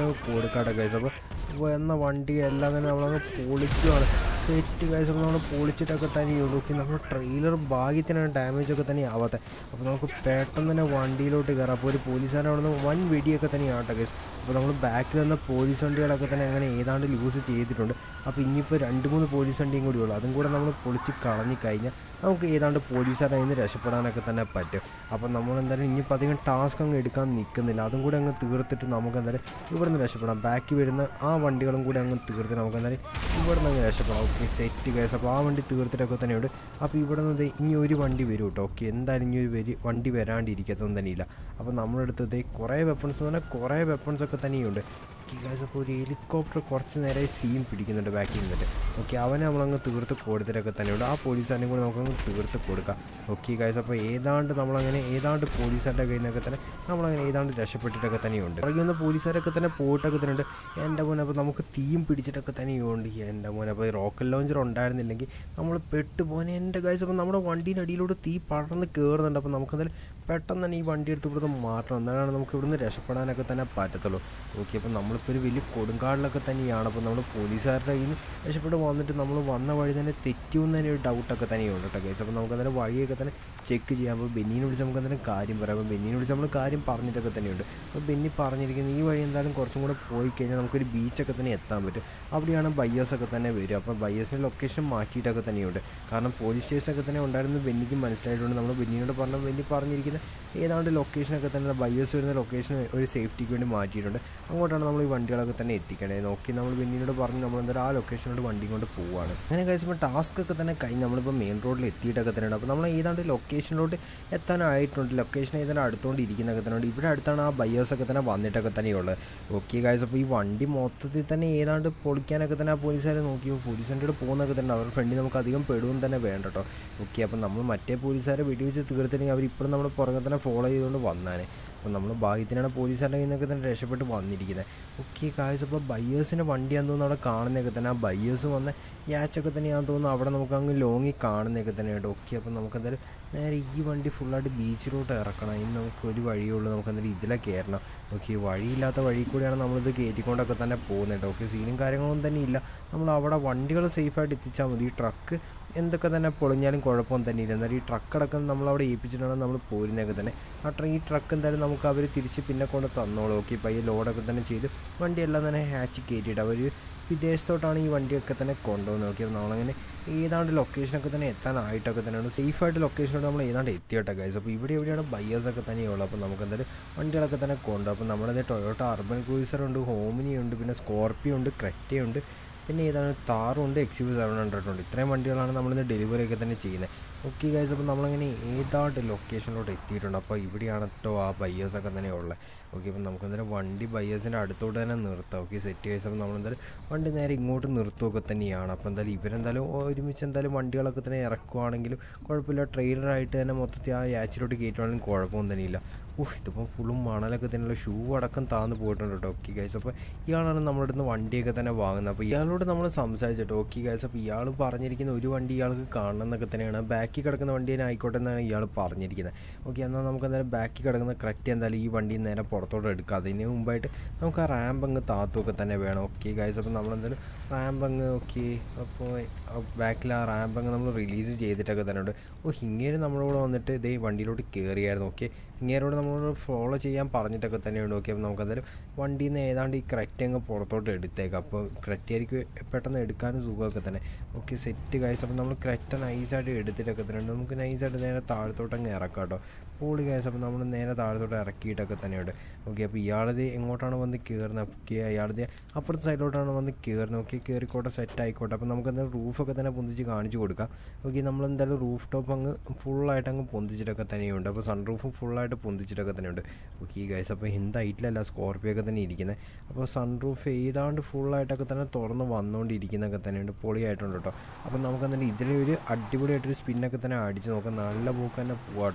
Speaker 1: കൊടുക്കാട്ടെ ഗൈസ് അപ്പോൾ വന്ന വണ്ടി എല്ലാം തന്നെ നമ്മളങ്ങ് പൊളിക്കുകയാണ് സെറ്റ് ഗൈസ് അപ്പോൾ നമ്മൾ പൊളിച്ചിട്ടൊക്കെ തന്നെ നോക്കി നമ്മൾ ട്രെയിലർ ഭാഗ്യത്തിനാണ് ഡാമേജ് ഒക്കെ തന്നെ ആവാത്തത് അപ്പോൾ നമുക്ക് പെട്ടെന്ന് തന്നെ വണ്ടിയിലോട്ട് കയറാം അപ്പോൾ ഒരു പോലീസുകാരൻ അവിടെ നിന്ന് വൻ വെടിയൊക്കെ തന്നെയാണ് ഗൈസ് അപ്പോൾ നമ്മൾ ബാക്കിൽ വന്ന പോലീസ് വണ്ടികളൊക്കെ തന്നെ അങ്ങനെ ഏതാണ്ട് ലൂസ് ചെയ്തിട്ടുണ്ട് അപ്പോൾ ഇനിയിപ്പോൾ രണ്ട് മൂന്ന് പോലീസ് വണ്ടിയും കൂടി ഉള്ളൂ അതും കൂടെ നമ്മൾ പൊളിച്ച് കളഞ്ഞു കഴിഞ്ഞാൽ നമുക്ക് ഏതാണ്ട് പോലീസുകാരെ അതിൽ നിന്ന് രക്ഷപ്പെടാനൊക്കെ തന്നെ പറ്റും അപ്പോൾ നമ്മൾ എന്തായാലും ഇനിയിപ്പോൾ അധികം ടാസ്ക് അങ്ങ് എടുക്കാൻ നിൽക്കുന്നില്ല അതും കൂടെ അങ്ങ് തീർത്തിട്ട് നമുക്ക് എന്തായാലും ഇവിടെ നിന്ന് രക്ഷപ്പെടാം ബാക്കി വരുന്ന ആ വണ്ടികളും കൂടി അങ്ങ് തീർത്ത് നമുക്ക് എന്തായാലും ഇവിടെ നിന്ന് അങ്ങ് രക്ഷപ്പെടാം ഓക്കെ സെറ്റ് കേസ് അപ്പോൾ ആ വണ്ടി തീർത്തിട്ടൊക്കെ തന്നെയുണ്ട് അപ്പോൾ ഇവിടെ നിന്ന് ഇനി ഒരു വണ്ടി വരും കേട്ടോ ഓക്കെ എന്തായാലും ഇനി ഒരു വരി വണ്ടി വരാണ്ടിരിക്കത്തൊന്നും തന്നെയില്ല അപ്പോൾ നമ്മുടെ അടുത്ത് കുറേ വെപ്പൺസ് എന്ന് പറഞ്ഞാൽ കുറേ വെപ്പൺസ് ഒക്കെ തന്നെയുണ്ട് ഓക്കെ ഗൈസ് അപ്പോൾ ഒരു ഹെലികോപ്റ്റർ കുറച്ച് നേരെ സീൻ പിടിക്കുന്നുണ്ട് ബാക്കിൽ നിന്നിട്ട് ഓക്കെ അവനെ നമ്മളങ്ങ് തീർത്ത് കൊടുത്തിട്ടൊക്കെ തന്നെയുണ്ട് ആ പോലീസുകാരനെ കൂടി നമുക്കങ്ങ് തീർത്ത് കൊടുക്കാം ഓക്കെ ഗൈസ് അപ്പോൾ ഏതാണ്ട് നമ്മളങ്ങനെ ഏതാണ്ട് പോലീസുകാരുടെ കയ്യിൽ നിന്നൊക്കെ തന്നെ നമ്മളങ്ങനെ ഏതാണ്ട് രക്ഷപ്പെട്ടിട്ടൊക്കെ തന്നെയുണ്ട് പുറകെ വന്ന പോലീസുകാരൊക്കെ തന്നെ പോയിട്ടൊക്കെ തന്നെയുണ്ട് എൻ്റെ മോനെ അപ്പോൾ നമുക്ക് തീയും പിടിച്ചിട്ടൊക്കെ തന്നെയുണ്ട് എൻ്റെ മോനെ അപ്പോൾ റോക്കറ്റ് ലോഞ്ചർ ഉണ്ടായിരുന്നില്ലെങ്കിൽ നമ്മൾ പെട്ടുപോനെ എൻ്റെ ഗൈസ് അപ്പോൾ നമ്മുടെ വണ്ടീൻ്റെ അടിയിലൂടെ തീ പടർന്ന് കയറുന്നുണ്ട് അപ്പോൾ നമുക്കെന്തായാലും പെട്ടെന്ന് തന്നെ ഈ വണ്ടി എടുത്ത് ഇവിടുന്ന് മാറ്റണം എന്നാലാണ് നമുക്ക് ഇവിടുന്ന് രക്ഷപ്പെടാനൊക്കെ തന്നെ പറ്റത്തുള്ളൂ ഓക്കെ അപ്പോൾ നമ്മളിപ്പോൾ ഒരു വലിയ കൊടുങ്കാടിലൊക്കെ തന്നെയാണ് അപ്പോൾ നമ്മൾ പോലീസുകാരുടെ കയ്യിൽ നിന്ന് രക്ഷപ്പെട്ട് വന്നിട്ട് നമ്മൾ വന്ന വഴി തന്നെ തെറ്റുമെന്ന് തന്നെ ഒരു ഡൗട്ടൊക്കെ തന്നെയുണ്ട് കേട്ടോ ഗൈസ് അപ്പോൾ നമുക്ക് അന്നേരം വഴിയൊക്കെ തന്നെ ചെക്ക് ചെയ്യാം അപ്പോൾ ബെന്നീനെ വിളിച്ച് നമുക്ക് അന്നേരം കാര്യം പറയാം അപ്പോൾ ബെന്നീനെ വിളിച്ച് നമ്മൾ കാര്യം പറഞ്ഞിട്ടൊക്കെ തന്നെയുണ്ട് അപ്പോൾ ബെന്നി പറഞ്ഞിരിക്കുന്നത് ഈ വഴി എന്തായാലും കുറച്ചും കൂടെ പോയി കഴിഞ്ഞാൽ നമുക്കൊരു ബീച്ചൊക്കെ തന്നെ എത്താൻ പറ്റും അവിടെയാണ് ബയ്യേഴ്സൊക്കെ തന്നെ വരിക അപ്പോൾ ബയ്യേഴ്സിൻ്റെ ലൊക്കേഷൻ മാറ്റിയിട്ടൊക്കെ തന്നെയുണ്ട് കാരണം പോലീസ് സ്റ്റേഷനൊക്കെ തന്നെ ഉണ്ടായിരുന്നു ബെന്നിക്ക് മനസ്സിലായിട്ടുണ്ട് നമ്മൾ ബെന്നിനോട് പറഞ്ഞ ബെന്നി പറഞ്ഞിരിക്കുന്ന ഏതാണ്ട് ലൊക്കേഷനൊക്കെ തന്നെ ബയ്യേഴ്സ് വരുന്ന ലൊക്കേഷൻ ഒരു സേഫ്റ്റിക്ക് വേണ്ടി മാറ്റിയിട്ടുണ്ട് അങ്ങോട്ടാണ് നമ്മൾ ഈ വണ്ടികളൊക്കെ തന്നെ എത്തിക്കേണ്ടത് നോക്കി നമ്മൾ ബെന്നിനോട് പറഞ്ഞ് നമ്മൾ എന്തായാലും ആ ലൊക്കേഷനോട് വണ്ടി കൊണ്ട് പോവുകയാണ് അങ്ങനെ കഴിച്ചപ്പോൾ ടാസ്ക് ഒക്കെ തന്നെ കഴിഞ്ഞ് നമ്മളിപ്പോൾ മെയിൻ റോഡിൽ എത്തിയിട്ടൊക്കെ തന്നെ ഉണ്ട് അപ്പോൾ നമ്മൾ ഏതാണ്ട് ലൊക്കേഷനിലോട്ട് എത്താനായിട്ടുണ്ട് ലൊക്കേഷൻ ഏതാണ്ട് അടുത്തുകൊണ്ട് ഇരിക്കുന്നൊക്കെ തന്നെ ഉണ്ട് ഇവിടെ അടുത്താണ് ആ ബയ്യേഴ്സൊക്കെ തന്നെ വന്നിട്ടൊക്കെ തന്നെയുള്ളത് ഓക്കെ കാഴ്ച അപ്പോൾ ഈ വണ്ടി മൊത്തത്തിൽ തന്നെ ഏതാണ്ട് പൊളിക്കാനൊക്കെ തന്നെ ആ പോലീസുകാരെ നോക്കിയോ പോലീസ് വണ്ടിയോട് പോകുന്നൊക്കെ തന്നെ അവരുടെ ഫ്രണ്ടിൽ നമുക്ക് അധികം പെടുവും തന്നെ വേണ്ട കേട്ടോ ഓക്കെ അപ്പോൾ നമ്മൾ മറ്റേ പോലീസുകാരെ വെടിവെച്ച് തീർത്തില്ലെങ്കിൽ അവർ ഇപ്പോഴും നമ്മുടെ പുറകെ തന്നെ ഫോളോ ചെയ്തുകൊണ്ട് വന്നാനെ അപ്പോൾ നമ്മൾ ഭാഗ്യത്തിനാണ് പോലീസുകാരുടെ കയ്യിൽ നിന്നൊക്കെ തന്നെ രക്ഷപ്പെട്ട് വന്നിരിക്കുന്നത് ഓക്കെ കാഴ്ച അപ്പോൾ ബയ്യേഴ്സിൻ്റെ വണ്ടിയാന്ന് തോന്നുന്നു അവിടെ കാണുന്നതൊക്കെ തന്നെ ആ ബയ്യേഴ്സ് വന്ന യാച്ചൊക്കെ തന്നെയാണെന്ന് തോന്നുന്നു അവിടെ നമുക്ക് അങ്ങ് ലോങ്ങി കാണുന്നതൊക്കെ തന്നെയുണ്ട് ഓക്കെ അപ്പോൾ നമുക്ക് എന്തായാലും നേരെ ഈ വണ്ടി ഫുള്ളായിട്ട് ബീച്ചിലോട്ട് ഇറക്കണം ഇനി നമുക്ക് ഒരു വഴിയുള്ളൂ നമുക്ക് എന്തായാലും ഇതിലെ കയറണം ഓക്കെ വഴിയില്ലാത്ത വഴി കൂടിയാണ് നമ്മളിത് കയറ്റിക്കൊണ്ടൊക്കെ തന്നെ പോകുന്നത് ഓക്കെ സീനും കാര്യങ്ങളൊന്നും തന്നെ ഇല്ല നമ്മൾ അവിടെ വണ്ടികൾ സേഫായിട്ട് എത്തിച്ചാൽ മതി ഈ ട്രക്ക് എന്തൊക്കെ തന്നെ പൊളിഞ്ഞാലും കുഴപ്പമൊന്നും തന്നെ ഇല്ല എന്നാലും ഈ ട്രക്ക് അടക്കം നമ്മളവിടെ ഏൽപ്പിച്ചിട്ടാണ് നമ്മൾ പോരുന്നതൊക്കെ തന്നെ ആ ട്ര ഈ ട്രക്ക് എന്തായാലും നമുക്ക് അവർ തിരിച്ച് പിന്നെ കൊണ്ട് തന്നോളൂ ഓക്കെ പയ്യെ ലോഡൊക്കെ തന്നെ ചെയ്ത് വണ്ടിയെല്ലാം തന്നെ ഹാച്ച് കയറ്റിയിട്ട് അവർ വിദേശത്തോട്ടാണ് ഈ വണ്ടിയൊക്കെ തന്നെ കൊണ്ടുപോകുന്നത് നോക്കിയത് നമ്മളങ്ങനെ ഏതാണ്ട് ലൊക്കേഷനൊക്കെ തന്നെ എത്താനായിട്ടൊക്കെ തന്നെയാണ് സേഫായിട്ട് ലൊക്കേഷനോട് നമ്മൾ ഏതാണ്ട് എത്തിയോട്ടെ ഗൈസ് അപ്പോൾ ഇവിടെ എവിടെയാണ് ബയ്യേഴ്സൊക്കെ തന്നെയുള്ളത് അപ്പോൾ നമുക്ക് എന്തായാലും വണ്ടികളൊക്കെ തന്നെ കൊണ്ടുപോകും അപ്പോൾ നമ്മുടെ ടൊയോട്ട അർബൻ ക്രൂസറുണ്ട് ഹോമിനി ഉണ്ട് പിന്നെ സ്കോർപ്പിയോ ഉണ്ട് ക്രെറ്റയുണ്ട് പിന്നെ ഏതാണ് താറുണ്ട് എക്സിബ് സെവൻ ഹൺഡ്രഡ് ഉണ്ട് ഇത്രയും വണ്ടികളാണ് നമ്മളിന്ന് ഡെലിവറി ഒക്കെ തന്നെ ചെയ്യുന്നത് ഓക്കെ ഗൈസ് അപ്പോൾ നമ്മളങ്ങനെ ഏതാണ്ട് ലൊക്കേഷനിലോട്ട് എത്തിയിട്ടുണ്ട് അപ്പോൾ ഇവിടെയാണ് കേട്ടോ ആ ബയ്യേഴ്സൊക്കെ തന്നെ ഉള്ളത് ഓക്കെ അപ്പോൾ നമുക്ക് എന്തായാലും വണ്ടി ബയ്യേഴ്സിൻ്റെ അടുത്തോട്ട് തന്നെ നിർത്താം ഓക്കെ സെറ്റ് ഗൈസ് അപ്പോൾ നമ്മളെന്തായാലും വണ്ടി നേരെ ഇങ്ങോട്ട് നിർത്തുകയൊക്കെ തന്നെയാണ് അപ്പോൾ എന്തായാലും ഇവരെന്തായാലും ഒരുമിച്ച് എന്തായാലും വണ്ടികളൊക്കെ തന്നെ ഇറക്കുവാണെങ്കിലും കുഴപ്പമില്ല ട്രെയിലറായിട്ട് തന്നെ മൊത്തത്തിൽ ആ യാച്ചിലോട്ട് കയറ്റുവാണെങ്കിലും കുഴപ്പമൊന്നും തന്നെയില്ല ഓഹ് ഇതിപ്പോൾ ഫുള്ളും മണലൊക്കെ തന്നെയുള്ള ഷൂ അടക്കം താന്ന് പോയിട്ടുണ്ട് കേട്ടോ ഓക്കെ ഗൈസ് അപ്പോൾ ഇയാളാണ് നമ്മുടെ അടുത്ത് വണ്ടിയൊക്കെ തന്നെ വാങ്ങുന്നത് അപ്പോൾ ഇയാളോട് നമ്മൾ സംസാരിച്ചിട്ട് ഓക്കെ ഗൈസ് അപ്പോൾ ഇയാൾ പറഞ്ഞിരിക്കുന്ന ഒരു വണ്ടി ഇയാൾക്ക് കാണണം എന്നൊക്കെ തന്നെയാണ് ബാക്കിൽ കിടക്കുന്ന വണ്ടി തന്നെ ആയിക്കോട്ടെ എന്നാണ് ഇയാൾ പറഞ്ഞിരിക്കുന്നത് ഓക്കെ എന്നാൽ നമുക്ക് എന്തായാലും ബാക്കിൽ കിടക്കുന്ന കറക്റ്റ് എന്തായാലും ഈ വണ്ടി നേരെ പുറത്തോട്ട് എടുക്കുക അതിന് മുമ്പായിട്ട് നമുക്ക് ആ റാമ്പ് അങ്ങ് താത്തുമൊക്കെ തന്നെ വേണം ഓക്കെ ഗൈസ് അപ്പോൾ നമ്മളെന്തായാലും റാമ്പ് അങ്ങ് ഓക്കെ അപ്പോൾ ബാക്കിൽ ആ റാമ്പ് അങ്ങ് നമ്മൾ റിലീസ് ചെയ്തിട്ടൊക്കെ തന്നെ ഉണ്ട് ഓ ഇങ്ങനെ നമ്മുടെ കൂടെ വന്നിട്ട് ഇതേ വണ്ടിയിലോട്ട് കയറിയായിരുന്നു ഓക്കെ ഇങ്ങേരോട് നമ്മളോട് ഫോളോ ചെയ്യാൻ പറഞ്ഞിട്ടൊക്കെ തന്നെയുണ്ട് ഓക്കെ അപ്പോൾ നമുക്കതായാലും വണ്ടിയിൽ നിന്ന് ഏതാണ്ട് ഈ ക്രെറ്റ് അങ്ങ് പുറത്തോട്ട് എടുത്തേക്കാം അപ്പോൾ ക്രെറ്റയായിരിക്കും പെട്ടെന്ന് എടുക്കാനും സുഖമൊക്കെ തന്നെ ഓക്കെ സെറ്റ് കായ്സ് അപ്പോൾ നമ്മൾ ക്രെറ്റ നൈസായിട്ട് എടുത്തിട്ടൊക്കെ തന്നെ ഉണ്ട് നമുക്ക് നൈസായിട്ട് നേരെ താഴത്തോട്ട് അങ്ങ് ഇറക്കാം കേട്ടോ പോളി കായ്സ് അപ്പോൾ നമ്മൾ നേരെ താഴത്തോട്ട് ഇറക്കിയിട്ടൊക്കെ തന്നെയുണ്ട് ഓക്കെ അപ്പോൾ ഇയാളത് എങ്ങോട്ടാണ് വന്ന് കയറുന്നത് ഓക്കെ അയാളത് അപ്പുറത്തെ സൈഡിലോട്ടാണ് വന്ന് കയറുന്നത് ഓക്കെ കയറിക്കോട്ടെ സെറ്റ് ആയിക്കോട്ടെ അപ്പോൾ നമുക്ക് എന്തായാലും റൂഫൊക്കെ തന്നെ പൊന്തിച്ച് കാണിച്ചു കൊടുക്കാം ഓക്കെ നമ്മൾ എന്തായാലും റൂഫ് ടോപ്പ് അങ്ങ് ഫുള്ളായിട്ട് അങ്ങ് പൊന്തിച്ചിട്ടൊക്കെ തന്നെയുണ്ട് അപ്പോൾ സൺ റൂഫും ഫുള്ളായിട്ട് പൊന്തിച്ചിട്ടൊക്കെ തന്നെയുണ്ട് ഓക്കെ ഈ ഗൈസ് അപ്പോൾ എന്ത് ഹൈറ്റിലല്ല സ്കോർപ്പിയോ ഒക്കെ തന്നെ ഇരിക്കുന്നത് അപ്പോൾ സൺ റൂഫ് ഏതാണ്ട് ഫുള്ളായിട്ടൊക്കെ തന്നെ തുറന്ന് വന്നുകൊണ്ടിരിക്കുന്നൊക്കെ തന്നെയുണ്ട് പൊളിയായിട്ടുണ്ട് കേട്ടോ അപ്പോൾ നമുക്ക് എന്തായാലും ഇതിലൊരു അടിപൊളിയായിട്ടൊരു സ്പിന്നൊക്കെ തന്നെ അടിച്ച് നോക്കാം നല്ല പോക്ക് തന്നെ പോവാട്ടോ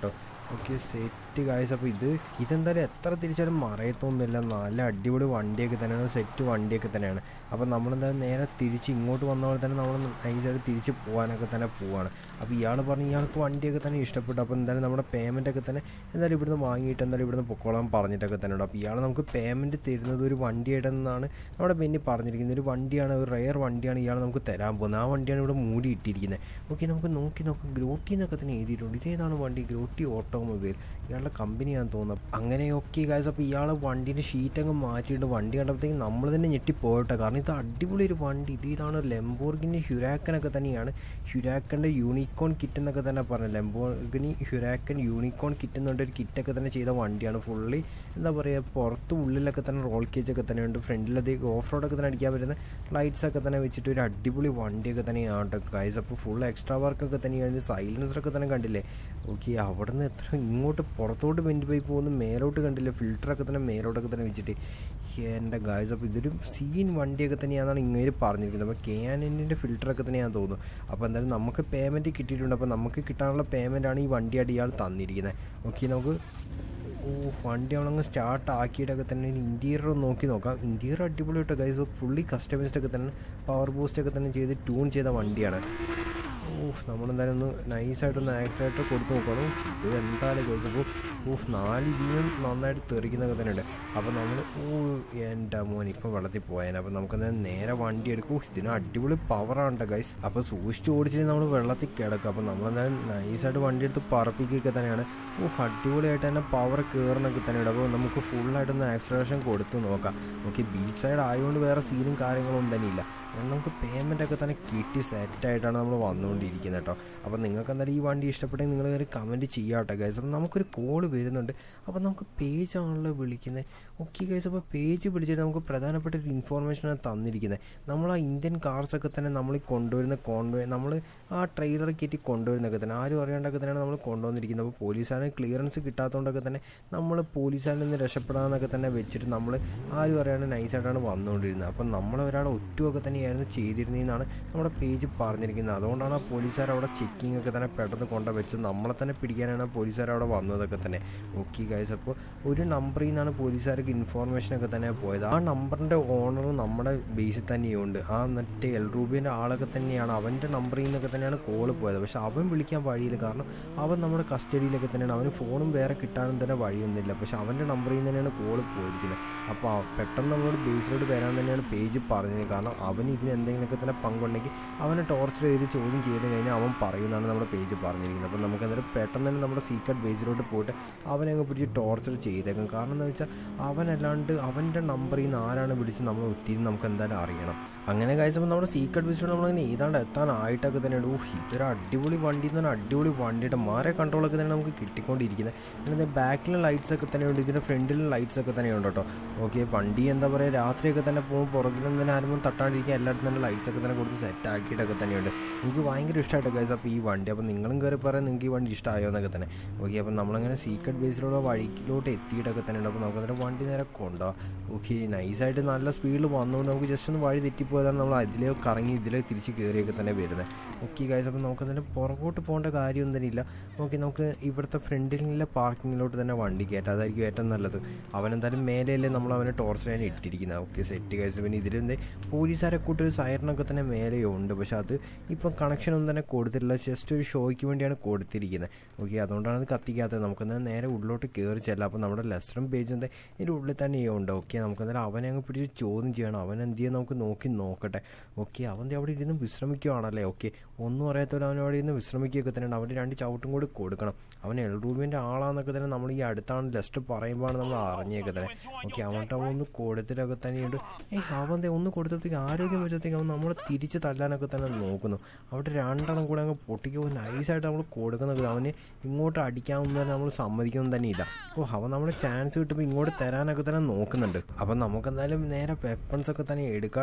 Speaker 1: ഓക്കെ സെറ്റ് കാഴ്ച അപ്പോൾ ഇത് ഇതെന്തായാലും എത്ര തിരിച്ചാലും മറയത്തൊന്നുമില്ല നല്ല അടിപൊളി വണ്ടിയൊക്കെ തന്നെയാണ് സെറ്റ് വണ്ടിയൊക്കെ തന്നെയാണ് അപ്പോൾ നമ്മളെന്തായാലും നേരെ തിരിച്ച് ഇങ്ങോട്ട് വന്ന പോലെ തന്നെ നമ്മൾ നൈസായിട്ട് തിരിച്ച് പോകാനൊക്കെ തന്നെ പോവാണ് അപ്പോൾ ഇയാൾ പറഞ്ഞു ഇയാൾക്ക് വണ്ടിയൊക്കെ തന്നെ ഇഷ്ടപ്പെട്ടു അപ്പോൾ എന്തായാലും നമ്മുടെ പേയ്മെൻ്റ് ഒക്കെ തന്നെ എന്തായാലും ഇവിടുന്ന് വാങ്ങിയിട്ട് എന്തായാലും ഇവിടുന്ന് പൊക്കോളാൻ പറഞ്ഞിട്ടൊക്കെ തന്നെ ഉണ്ട് അപ്പോൾ ഇയാൾ നമുക്ക് പേയ്മെൻറ്റ് തരുന്നത് ഒരു വണ്ടിയായിട്ടെന്നാണ് നമ്മുടെ ബെന്നി പറഞ്ഞിരിക്കുന്നത് ഒരു വണ്ടിയാണ് ഒരു റെയർ വണ്ടിയാണ് ഇയാൾ നമുക്ക് തരാൻ പോകുന്നത് ആ വണ്ടിയാണ് ഇവിടെ മൂടി ഇട്ടിരിക്കുന്നത് ഓക്കെ നമുക്ക് നോക്കി നോക്കാം ഗ്രോട്ടി എന്നൊക്കെ തന്നെ എഴുതിയിട്ടുണ്ട് ഇതേതാണ് വണ്ടി ഗ്രോട്ടി ഓട്ടോമൊബൈൽ ഇയാളുടെ കമ്പനിയാണെന്ന് തോന്നുന്നത് അങ്ങനെ ഓക്കെ ഗായ്സ് അപ്പോൾ ഇയാൾ വണ്ടീൻ്റെ ഷീറ്റ് അങ്ങ് മാറ്റിയിട്ട് വണ്ടി കണ്ടപ്പോഴത്തേക്കും നമ്മൾ തന്നെ ഞെട്ടിപ്പോയിട്ടോ കാരണം ഇത് അടിപൊളി ഒരു വണ്ടി ഇത് ഇതാണ് ലെംബോർഗിനി ഹ്യുരാക്കനൊക്കെ തന്നെയാണ് ഹ്യുരാക്കൻ്റെ യൂണിക്കോൺ കിറ്റ് എന്നൊക്കെ തന്നെ പറഞ്ഞു ലെംബോർഗിനി ഹ്യുരാക്കൻ യൂണിക്കോൺ കിറ്റ് എന്ന് പറഞ്ഞൊരു കിറ്റൊക്കെ തന്നെ ചെയ്ത വണ്ടിയാണ് ഫുള്ളി എന്താ പറയുക പുറത്ത് ഉള്ളിലൊക്കെ തന്നെ റോൾ കേജ് ഒക്കെ തന്നെ ഉണ്ട് ഫ്രണ്ടിലധികം ഓഫ് റോഡൊക്കെ തന്നെ അടിക്കാൻ പറ്റുന്ന ലൈറ്റ്സ് ഒക്കെ തന്നെ വെച്ചിട്ട് ഒരു അടിപൊളി വണ്ടിയൊക്കെ തന്നെയാണ് കേട്ടോ ഗൈസ് അപ്പോൾ ഫുൾ എക്സ്ട്രാ വർക്കൊക്കെ തന്നെയാണ് സൈലൻസറൊക്കെ തന്നെ കണ്ടില്ലേ ഓക്കെ അവിടെ നിന്ന് എത്ര ഇങ്ങോട്ട് പുറത്തോട്ട് വെൻറ്റ് പോയി പോകുന്നു മേലോട്ട് കണ്ടില്ലേ ഫിൽറ്ററൊക്കെ തന്നെ മേലോട്ടൊക്കെ തന്നെ വെച്ചിട്ട് എൻ്റെ ഗായ്സ് അപ്പോൾ ഇതൊരു സീൻ വണ്ടിയൊക്കെ തന്നെയാണെന്നാണ് ഇങ്ങനെ പറഞ്ഞിരിക്കുന്നത് അപ്പോൾ കെ ആൻ എന്നിൻ്റെ ഫിൽറ്ററൊക്കെ തന്നെയാണെന്ന് തോന്നുന്നു അപ്പോൾ എന്തായാലും നമുക്ക് പേയ്മെൻറ്റ് കിട്ടിയിട്ടുണ്ട് അപ്പോൾ നമുക്ക് കിട്ടാനുള്ള പേയ്മെൻറ്റാണ് ഈ വണ്ടിയായിട്ട് ഇയാൾ തന്നിരിക്കുന്നത് ഓക്കെ നമുക്ക് ഓ വണ്ടി അവളങ്ങ് സ്റ്റാർട്ട് ആക്കിയിട്ടൊക്കെ തന്നെ ഇൻറ്റീരിയർ നോക്കി നോക്കാം ഇൻറ്റീരിയർ അടിപൊളി കേട്ടോ ഗൈസ് ഫുള്ളി കസ്റ്റമൈസ്ഡ് ഒക്കെ തന്നെ പവർ ബൂസ്റ്റ് ഒക്കെ തന്നെ ചെയ്ത് ട്യൂൺ ചെയ്ത വണ്ടിയാണ് ഓഫ് നമ്മളെന്തായാലും ഒന്ന് നൈസായിട്ടൊന്ന് ആക്സിലേറ്റർ കൊടുത്ത് നോക്കണം ഇത് എന്തായാലും ഗൈസ് അപ്പോൾ ഓഫ് നാല് ഇതിനും നന്നായിട്ട് തെറിക്കുന്നൊക്കെ തന്നെ ഉണ്ട് അപ്പോൾ നമ്മൾ ഓ എൻ്റെ മോൻ ഇപ്പം വെള്ളത്തിൽ പോയാൽ അപ്പോൾ നമുക്കെന്തായാലും നേരെ വണ്ടി എടുക്കും ഇതിന് അടിപൊളി പവറാണ് കേട്ടോ ഗൈസ് അപ്പോൾ സൂക്ഷിച്ച് ഓടിച്ചിട്ട് നമ്മൾ വെള്ളത്തിൽ കിടക്കും അപ്പോൾ നമ്മളെന്തായാലും നൈസായിട്ട് വണ്ടി എടുത്ത് പറപ്പിക്കുകയൊക്കെ തന്നെയാണ് ഓ അടിപൊളിയായിട്ട് തന്നെ പവർ കയറണൊക്കെ തന്നെയുണ്ട് അപ്പോൾ നമുക്ക് ഫുള്ളായിട്ടൊന്ന് ആക്സിലറേഷൻ കൊടുത്ത് നോക്കാം ഓക്കെ ബി സൈഡ് ആയതുകൊണ്ട് വേറെ സീനും കാര്യങ്ങളൊന്നും തന്നെ ഇല്ല കാരണം നമുക്ക് പേയ്മെൻ്റ് ഒക്കെ തന്നെ കിട്ടി സെറ്റായിട്ടാണ് നമ്മൾ വന്നുകൊണ്ടിരിക്കുന്നത് കേട്ടോ അപ്പോൾ നിങ്ങൾക്ക് എന്തായാലും ഈ വണ്ടി ഇഷ്ടപ്പെട്ടെങ്കിൽ നിങ്ങൾ കയറി കമൻറ്റ് ചെയ്യാം കേട്ടോ ഗൈസ് അപ്പോൾ നമുക്കൊരു കോൾ വരുന്നുണ്ട് അപ്പോൾ നമുക്ക് പേജ് ആണല്ലോ വിളിക്കുന്നത് ഓക്കെ ഗൈസ് അപ്പോൾ പേജ് വിളിച്ചിട്ട് നമുക്ക് പ്രധാനപ്പെട്ട ഒരു ഇൻഫോർമേഷനാണ് തന്നിരിക്കുന്നത് നമ്മൾ ആ ഇന്ത്യൻ കാർസൊക്കെ തന്നെ നമ്മൾ കൊണ്ടുവരുന്ന കോൺവേ നമ്മൾ ആ ട്രെയിലർ കയറ്റി കൊണ്ടുവരുന്നൊക്കെ തന്നെ ആരും അറിയാണ്ടൊക്കെ തന്നെയാണ് നമ്മൾ കൊണ്ടുവന്നിരിക്കുന്നത് അപ്പോൾ പോലീസുകാരന് ക്ലിയറൻസ് കിട്ടാത്തതുകൊണ്ടൊക്കെ തന്നെ നമ്മൾ പോലീസുകാരിൽ നിന്ന് രക്ഷപ്പെടാമെന്നൊക്കെ തന്നെ വെച്ചിട്ട് നമ്മൾ ആരും അറിയാണ്ട് നൈസായിട്ടാണ് വന്നുകൊണ്ടിരുന്നത് അപ്പം നമ്മളെ ഒരാളെ ഒറ്റുമൊക്കെ തന്നെയായിരുന്നു ചെയ്തിരുന്നതെന്നാണ് നമ്മുടെ പേജ് പറഞ്ഞിരിക്കുന്നത് അതുകൊണ്ടാണ് ആ പോലീസുകാർ അവിടെ ചെക്കിംഗ് ഒക്കെ തന്നെ പെട്ടെന്ന് കൊണ്ടു വെച്ച് നമ്മളെ തന്നെ പിടിക്കാനാണ് പോലീസുകാർ അവിടെ വന്നതൊക്കെ തന്നെ ഓക്കെ ഗൈസ് അപ്പോൾ ഒരു നമ്പറിൽ നിന്നാണ് പോലീസുകാർക്ക് ഇൻഫോർമേഷൻ ഒക്കെ തന്നെ പോയത് ആ നമ്പറിൻ്റെ ഓണർ നമ്മുടെ ബേസിൽ തന്നെയുണ്ട് ആ മറ്റേ എൽ റൂബിൻ്റെ ആളൊക്കെ തന്നെയാണ് അവൻ്റെ നമ്പറിൽ നിന്നൊക്കെ തന്നെയാണ് കോൾ പോയത് പക്ഷെ അവൻ വിളിക്കാൻ വഴിയില്ല കാരണം അവൻ നമ്മുടെ കസ്റ്റഡിയിലൊക്കെ തന്നെയാണ് അവന് ഫോണും വേറെ കിട്ടാനും തന്നെ വഴിയൊന്നുമില്ല പക്ഷെ അവൻ്റെ നമ്പറിൽ നിന്ന് തന്നെയാണ് കോൾ പോയിരിക്കുന്നത് അപ്പോൾ പെട്ടെന്ന് നമ്മളോട് ബേസിലോട്ട് വരാൻ തന്നെയാണ് പേജ് പറഞ്ഞത് കാരണം അവന് ഇതിന് എന്തെങ്കിലുമൊക്കെ തന്നെ പങ്കുണ്ടെങ്കിൽ അവനെ ടോർച്ചർ ചെയ്ത് ചോദ്യം ചെയ്ത് കഴിഞ്ഞാൽ അവൻ പറയുന്നതാണ് നമ്മുടെ പേജ് പറഞ്ഞിരിക്കുന്നത് അപ്പോൾ നമുക്ക് എന്തായാലും പെട്ടെന്ന് തന്നെ നമ്മുടെ സീക്രട്ട് ബേസിലോട്ട് പോയിട്ട് അവനെ അങ്ങ് പിടിച്ച് ടോർച്ചർ ചെയ്തേക്കും കാരണം എന്താ വെച്ചാൽ അവനല്ലാണ്ട് അവൻ്റെ നമ്പറിൽ നിന്ന് ആരാണ് വിളിച്ച് നമ്മൾ ഒറ്റിന്ന് നമുക്ക് എന്തായാലും അറിയണം അങ്ങനെ കഴിച്ചപ്പോൾ നമ്മുടെ സീക്രട്ട് ബേസിലോട്ട് നമ്മളങ്ങനെ ഏതാണ്ട് എത്താനായിട്ടൊക്കെ തന്നെയാണ് ഊഹ് ഇതൊരു അടിപൊളി വണ്ടി എന്ന് പറഞ്ഞാൽ അടിപൊളി വണ്ടിയുടെ മാറെ കൺട്രോളൊക്കെ തന്നെ നമുക്ക് കിട്ടിക്കൊണ്ടിരിക്കുന്നത് പിന്നെ ബാക്കിലെ ലൈറ്റ്സ് ഒക്കെ തന്നെയുണ്ട് ഇതിൻ്റെ ഫ്രണ്ടിലും ലൈറ്റ്സ് ഒക്കെ തന്നെയുണ്ട് കേട്ടോ ഓക്കെ വണ്ടി എന്താ പറയുക രാത്രിയൊക്കെ തന്നെ പോകുമ്പോൾ പുറകിലും തന്നെ ആരും തട്ടാണ്ടിരിക്കാൻ എല്ലായിടത്തും തന്നെ ലൈറ്റ്സ് ഒക്കെ തന്നെ കൊടുത്ത് സെറ്റ് ആക്കിയിട്ടൊക്കെ തന്നെയുണ്ട് എനിക്ക് ഭയങ്കര ഇഷ്ടമായിട്ട് ഗൈസ് അപ്പോൾ ഈ വണ്ടി അപ്പോൾ നിങ്ങളും കയറി പറയാൻ നിങ്ങൾക്ക് ഈ വണ്ടി ഇഷ്ടമായോ എന്നൊക്കെ തന്നെ ഓക്കെ അപ്പോൾ നമ്മളങ്ങനെ സീക്രട്ട് ബേസിലുള്ള വഴിക്കിലോട്ട് എത്തിയിട്ടൊക്കെ തന്നെ ഉണ്ട് അപ്പോൾ നമുക്ക് അതിൻ്റെ വണ്ടി നേരെ കൊണ്ടുപോകാം ഓക്കെ നൈസായിട്ട് നല്ല സ്പീഡിൽ വന്നുകൊണ്ട് നമുക്ക് ജസ്റ്റ് ഒന്ന് വഴി തെറ്റിപ്പോയതാണ് നമ്മൾ അതിലേ കറങ്ങി ഇതിലേ തിരിച്ച് കയറിയൊക്കെ തന്നെ വരുന്നത് ഓക്കെ ഗൈസ് അപ്പോൾ നമുക്ക് അതിൻ്റെ പുറകോട്ട് പോകേണ്ട കാര്യമൊന്നും തന്നെ ഇല്ല ഓക്കെ നമുക്ക് ഇവിടുത്തെ ഫ്രണ്ടിലുള്ള പാർക്കിങ്ങിലോട്ട് തന്നെ വണ്ടി കയറ്റാം അതായിരിക്കും ഏറ്റവും നല്ലത് അവനെന്തായാലും മേലെയല്ലേ നമ്മൾ അവനെ ടോർച്ചറാണ് ഇട്ടിരിക്കുന്നത് ഓക്കെ സെറ്റ് ഗൈസ് പിന്നെ ഇതിലെന്ത് പോലീസുകാരെ കൂട്ടൊരു സൈറനൊക്കെ തന്നെ മേലെയുണ്ട് പക്ഷെ അത് ഇപ്പം കണക്ഷൻ ഒന്നും തന്നെ കൊടുത്തിട്ടില്ല ജസ്റ്റ് ഒരു ഷോയ്ക്ക് വേണ്ടിയാണ് കൊടുത്തിരിക്കുന്നത് ഓക്കെ അതുകൊണ്ടാണ് അത് കത്തിക്കാത്തത് നമുക്കെന്നാൽ നേരെ ഉള്ളിലോട്ട് കയറി ചെല്ലാം അപ്പോൾ നമ്മുടെ ലെസ്റ്ററും പേജും എന്താ ഇതിൻ്റെ ഉള്ളിൽ തന്നെ ഉണ്ട് ഓക്കെ നമുക്കെന്തായാലും അവനെ അങ്ങ് പിടിച്ച് ചോദ്യം ചെയ്യണം അവൻ എന്ത് ചെയ്യാൻ നമുക്ക് നോക്കി നോക്കട്ടെ ഓക്കെ അവൻ ദേ അവിടെ ഇരുന്ന് വിശ്രമിക്കുവാണല്ലേ ഓക്കെ ഒന്നും അറിയാത്തവർ അവൻ അവിടെ ഇരുന്ന് വിശ്രമിക്കുകയൊക്കെ തന്നെ അവൻ്റെ രണ്ട് ചവിട്ടും കൂടി കൊടുക്കണം അവൻ എൽ റൂമിൻ്റെ ആളാന്നൊക്കെ തന്നെ നമ്മൾ ഈ അടുത്താണ് ലെസ്റ്റ് പറയുമ്പോഴാണ് നമ്മൾ അറിഞ്ഞൊക്കെ തന്നെ ഓക്കെ അവൻട്ട് അവൻ ഒന്ന് കൊടുത്തിട്ടൊക്കെ തന്നെയുണ്ട് ഏയ് അവൻ ദേ ഒന്ന് കൊടുത്തപ്പോഴത്തേക്ക് ആരോഗ്യം വെച്ചത്തേക്ക് അവൻ നമ്മളെ തിരിച്ച് തല്ലാനൊക്കെ തന്നെ നോക്കുന്നു അവിടെ രണ്ടെണ്ണം കൂടെ അങ്ങ് പൊട്ടിക്കുമ്പോൾ നൈസായിട്ട് നമ്മൾ കൊടുക്കുന്നത് അവന് ഇങ്ങോട്ട് അടിക്കാമെന്ന് നമ്മൾ സമ്മതിക്കൊന്നും തന്നെ ഇല്ല ഓ അവൻ നമ്മുടെ ചാൻസ് കിട്ടുമ്പോൾ ഇങ്ങോട്ട് തരാനൊക്കെ തന്നെ നോക്കുന്നുണ്ട് അപ്പം നമുക്ക് എന്തായാലും നേരെ വെപ്പൺസ് ഒക്കെ തന്നെ എടുക്കാട്ടോ